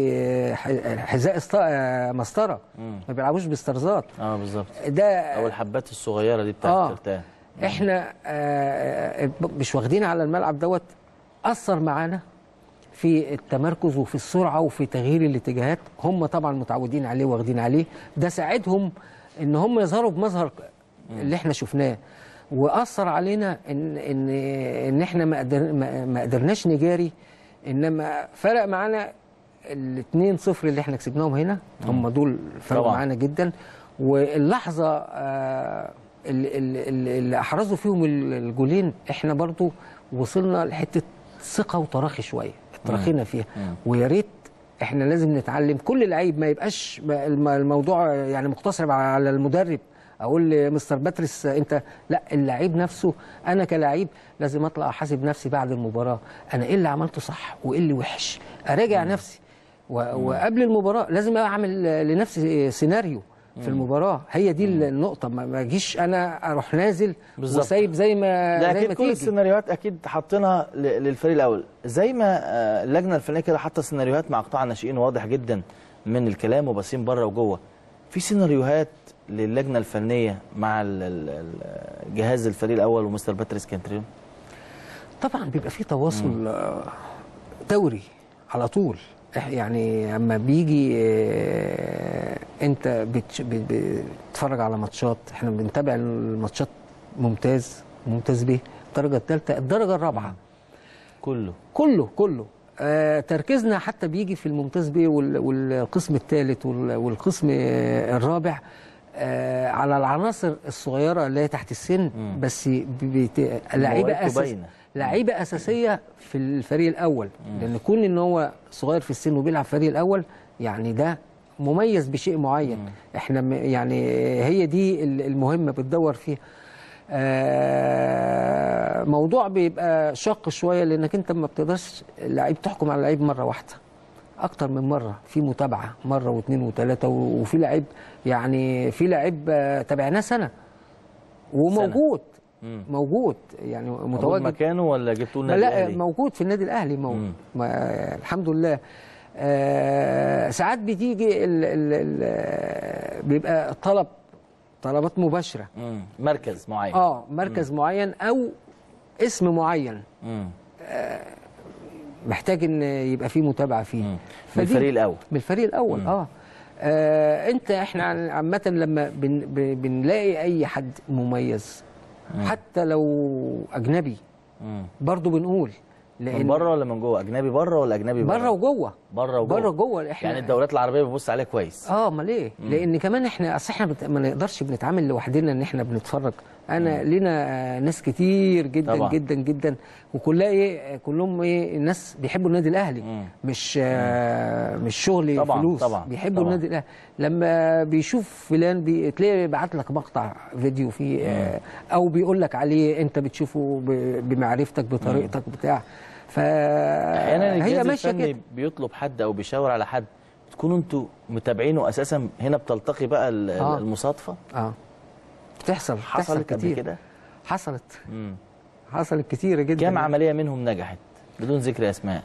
بحذاء است- آه، مسطره ما بيلعبوش باسترزات اه بالظبط ده او الحبات الصغيره دي بتاعت آه. الترتان احنا آه، مش واخدين على الملعب دوت اثر معانا في التمركز وفي السرعه وفي تغيير الاتجاهات هم طبعا متعودين عليه واخدين عليه ده ساعدهم ان هم يظهروا بمظهر اللي احنا شفناه واثر علينا ان ان ان احنا ما قدر ما ما قدرناش نجاري انما فرق معانا الاثنين صفر اللي احنا كسبناهم هنا هم دول فرقوا طبعاً. معانا جدا واللحظه آه، اللي, اللي, اللي احرزوا فيهم ال- الجولين احنا برضو وصلنا لحته ثقه وتراخي شويه اتراخينا فيها ويا ريت احنا لازم نتعلم كل لعيب ما يبقاش ب- الم- الموضوع يعني مقتصر على المدرب اقول لمستر باتريس انت لا اللعيب نفسه انا كلاعب لازم اطلع احاسب نفسي بعد المباراه انا ايه اللي عملته صح وايه اللي وحش اراجع نفسي و- وقبل المباراه لازم اعمل لنفسي سيناريو في المباراه هي دي النقطه ما ما اجيش انا اروح نازل بالظبط. وسايب زي ما لا زي اكيد ما كل تيجي السيناريوهات اكيد حاطينها ل- للفريق الاول زي ما آه، اللجنه الفنيه كده حاطه سيناريوهات مع قطاع الناشئين واضح جدا من الكلام وباصين بره وجوه في سيناريوهات للجنه الفنيه مع ال- ال- ال- جهاز الفريق الاول ومستر باتريس كانتريون طبعا بيبقى في تواصل آه، دوري على طول إح- يعني اما بيجي آه، انت بتش- ب- بتتفرج على ماتشات احنا بنتابع الماتشات ممتاز ممتاز به الدرجه الثالثه الدرجه الرابعه كله كله كله آه تركيزنا حتى بيجي في الممتاز بيه وال- والقسم الثالث وال- والقسم آه، الرابع آه على العناصر الصغيره اللي هي تحت السن بس ب- بت- لعيبه مواهبه أساس باينة. لعيبه اساسيه في الفريق الاول لان كون ان هو صغير في السن وبيلعب في الفريق الاول يعني ده مميز بشيء معين احنا م- يعني هي دي ال- المهمه بتدور فيها آه، موضوع بيبقى شاق شويه لانك انت ما بتقدرش لعيب تحكم على لعيب مره واحده اكتر من مره في متابعه مره واثنين وثلاثه و- وفي لعيب يعني في لعيب آه، تابعناه سنه وموجود مم. موجود يعني موجود متواجد مكانه ولا جبتوه النادي لا الاهلي موجود في النادي الاهلي مم. موجود ما الحمد لله آه ساعات بتيجي ال ال ال بيبقى طلب طلبات مباشره مم. مركز معين اه مركز معين او اسم معين مم. محتاج ان يبقى فيه متابعه فيه مم. من فدي- الفريق الاول من الفريق الاول آه. اه انت احنا عامه لما بن بن- بنلاقي اي حد مميز حتى لو اجنبي مم. برضه بنقول من بره ولا من جوه اجنبي بره ولا اجنبي بره بره وجوه بره وجوه بره جوه احنا يعني الدوريات العربيه بتبص عليها كويس اه امال ايه؟ لان كمان احنا اصل احنا بت... ما نقدرش بنتعامل لوحدنا ان احنا بنتفرج انا لينا آه، ناس كتير جدا طبعا. جدا جدا وكلها ايه آه، كلهم ايه الناس بيحبوا النادي الاهلي مم. مش آه مش شغل طبعا، فلوس طبعا، بيحبوا طبعا. النادي الاهلي لما بيشوف فلان بي... تلاقيه بيبعت لك مقطع فيديو فيه آه او بيقول لك عليه انت بتشوفه ب... بمعرفتك بطريقتك بتاع ف احيانا هي الجهاز ماشيه الفني كده بيطلب حد او بيشاور على حد تكونوا انتوا متابعينه اساسا هنا بتلتقي بقى ال- آه. المصادفه اه بتحصل بتحصل حصلت قبل كتير كده حصلت مم. حصلت كتير جدا كام عمليه منهم نجحت بدون ذكر اسماء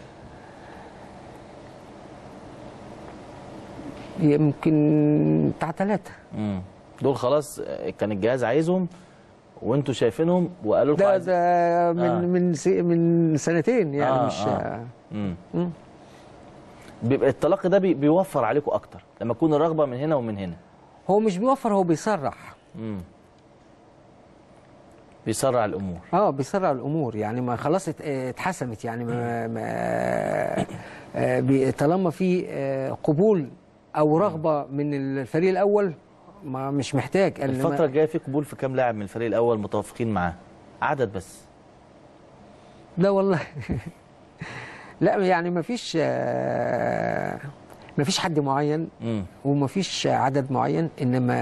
يمكن بتاع ثلاثة مم. دول خلاص آه، كان الجهاز عايزهم وانتوا شايفينهم وقالوا لكم ده عايز- ده من آه. من سي من سنتين يعني آه، مش آه. مم. مم. بيبقى التلقي ده بي- بيوفر عليكم اكتر لما تكون الرغبه من هنا ومن هنا هو مش بيوفر هو بيسرح مم. بيسرع الامور اه بيسرع الامور يعني ما خلاص ات- اه، اتحسمت يعني ما, ما آه، بي- طالما في آه، قبول او رغبه من الفريق الاول ما مش محتاج إنما- الفتره الجايه في قبول في كام لاعب من الفريق الاول متوافقين معاه عدد بس لا والله لا يعني ما فيش ما فيش حد معين مم. وما فيش عدد معين انما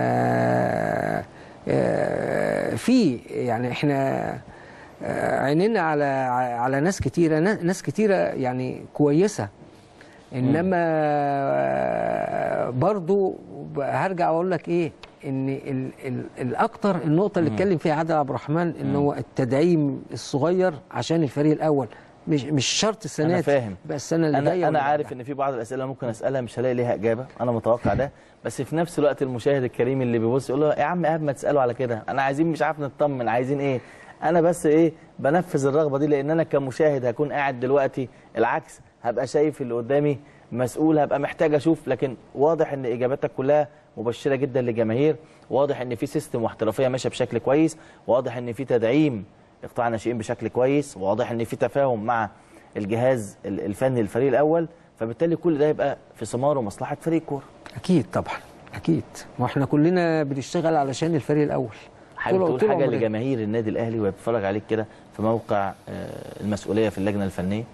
آه، في يعني احنا آه، عينينا على على ناس كتيره ناس كتيره يعني كويسه انما آه، برضو هرجع واقول لك ايه ان ال ال الاكتر النقطه اللي اتكلم فيها عادل عبد الرحمن ان هو التدعيم الصغير عشان الفريق الاول مش مش شرط السنه أنا دي، فاهم. بقى السنه اللي انا جايه انا ولا عارف بعدها. ان في بعض الاسئله ممكن اسالها مش هلاقي ليها اجابه انا متوقع ده بس في نفس الوقت المشاهد الكريم اللي بيبص يقول له يا عم قبل ما تساله على كده انا عايزين مش عارف نطمن عايزين ايه انا بس ايه بنفذ الرغبه دي لان انا كمشاهد هكون قاعد دلوقتي العكس هبقى شايف اللي قدامي مسؤول هبقى محتاج اشوف لكن واضح ان اجاباتك كلها مبشره جدا للجماهير واضح ان في سيستم واحترافيه ماشيه بشكل كويس واضح ان في تدعيم قطاع الناشئين بشكل كويس واضح ان في تفاهم مع الجهاز ال- الفني للفريق الاول فبالتالي كل ده يبقى في ثمار ومصلحه فريق كوره اكيد طبعا اكيد واحنا كلنا بنشتغل علشان الفريق الاول حابب طول- تقول طول حاجه عمرنا. لجماهير النادي الاهلي وهي بتتفرج عليك كده في موقع آه، المسؤوليه في اللجنه الفنيه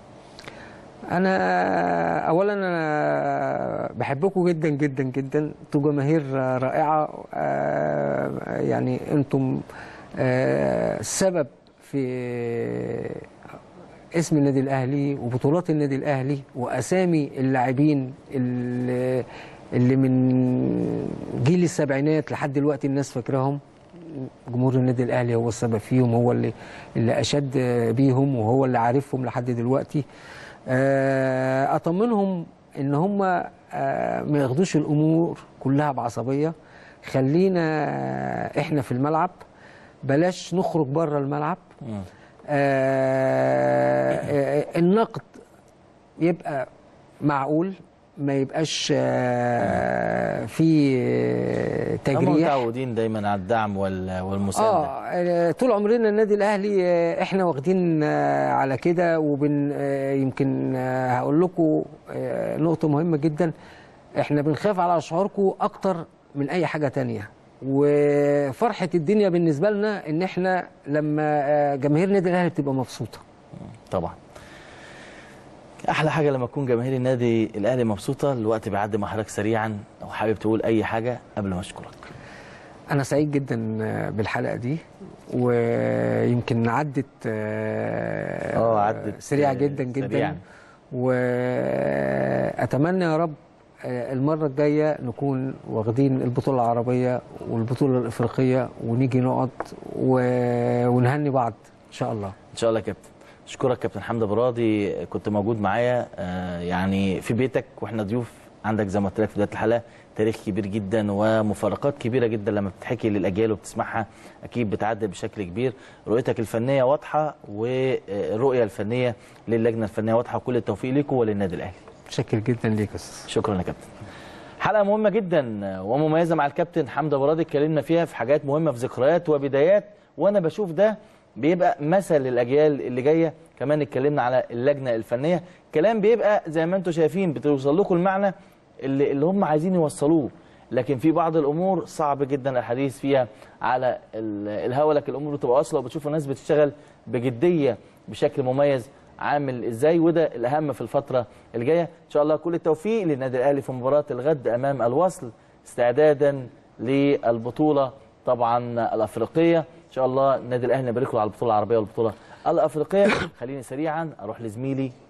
انا اولا انا بحبكم جدا جدا جدا انتوا جماهير رائعه آه، يعني انتم آه، السبب في اسم النادي الاهلي وبطولات النادي الاهلي واسامي اللاعبين اللي اللي من جيل السبعينات لحد دلوقتي الناس فاكراهم جمهور النادي الاهلي هو السبب فيهم هو اللي اللي اشد بيهم وهو اللي عارفهم لحد دلوقتي آه، اطمنهم ان هم آه، ما ياخدوش الامور كلها بعصبيه خلينا احنا في الملعب بلاش نخرج بره الملعب آه، آه، النقد يبقى معقول ما يبقاش آه، في آه، هم تجريح متعودين دايما على الدعم وال- والمسانده اه آه، طول عمرنا النادي الاهلي آه، احنا واخدين آه، على كده وبن آه، يمكن آه، هقول لكم آه، نقطه مهمه جدا احنا بنخاف على شعوركم اكتر من اي حاجه تانية وفرحه الدنيا بالنسبه لنا ان احنا لما آه، جماهير النادي الاهلي بتبقى مبسوطه طبعا احلى حاجه لما تكون جماهير النادي الاهلي مبسوطه الوقت بيعدي مع حضرتك سريعا لو حابب تقول اي حاجه قبل ما اشكرك انا سعيد جدا آه، بالحلقه دي ويمكن عدت اه اه عدت سريعه آه، جدا جدا سريعاً. واتمنى يا رب آه، المره الجايه نكون واخدين البطوله العربيه والبطوله الافريقيه ونيجي نقعد و- ونهني بعض ان شاء الله ان شاء الله يا كابتن اشكرك كابتن حمدي براضي كنت موجود معايا آه، يعني في بيتك واحنا ضيوف عندك زي ما قلت لك في بدايه الحلقه تاريخ كبير جدا ومفارقات كبيره جدا لما بتحكي للاجيال وبتسمعها اكيد بتعدي بشكل كبير رؤيتك الفنيه واضحه والرؤيه الفنيه للجنه الفنيه واضحه وكل التوفيق ليكم وللنادي الاهلي متشكر جدا ليك يا استاذ شكرا يا كابتن حلقه مهمه جدا ومميزه مع الكابتن حمدي برادي اتكلمنا فيها في حاجات مهمه في ذكريات وبدايات وانا بشوف ده بيبقى مثل للاجيال اللي جايه كمان اتكلمنا على اللجنه الفنيه كلام بيبقى زي ما انتم شايفين بتوصل لكم المعنى اللي, اللي هم عايزين يوصلوه لكن في بعض الامور صعب جدا الحديث فيها على ال- الهوا لكن الامور بتبقى واصله وبتشوف الناس بتشتغل بجديه بشكل مميز عامل ازاي وده الاهم في الفتره الجايه ان شاء الله كل التوفيق للنادي الاهلي في مباراه الغد امام الوصل استعدادا للبطوله طبعا الافريقيه ان شاء الله النادي الاهلي نبارك له على البطوله العربيه والبطوله الافريقيه خليني سريعا اروح لزميلي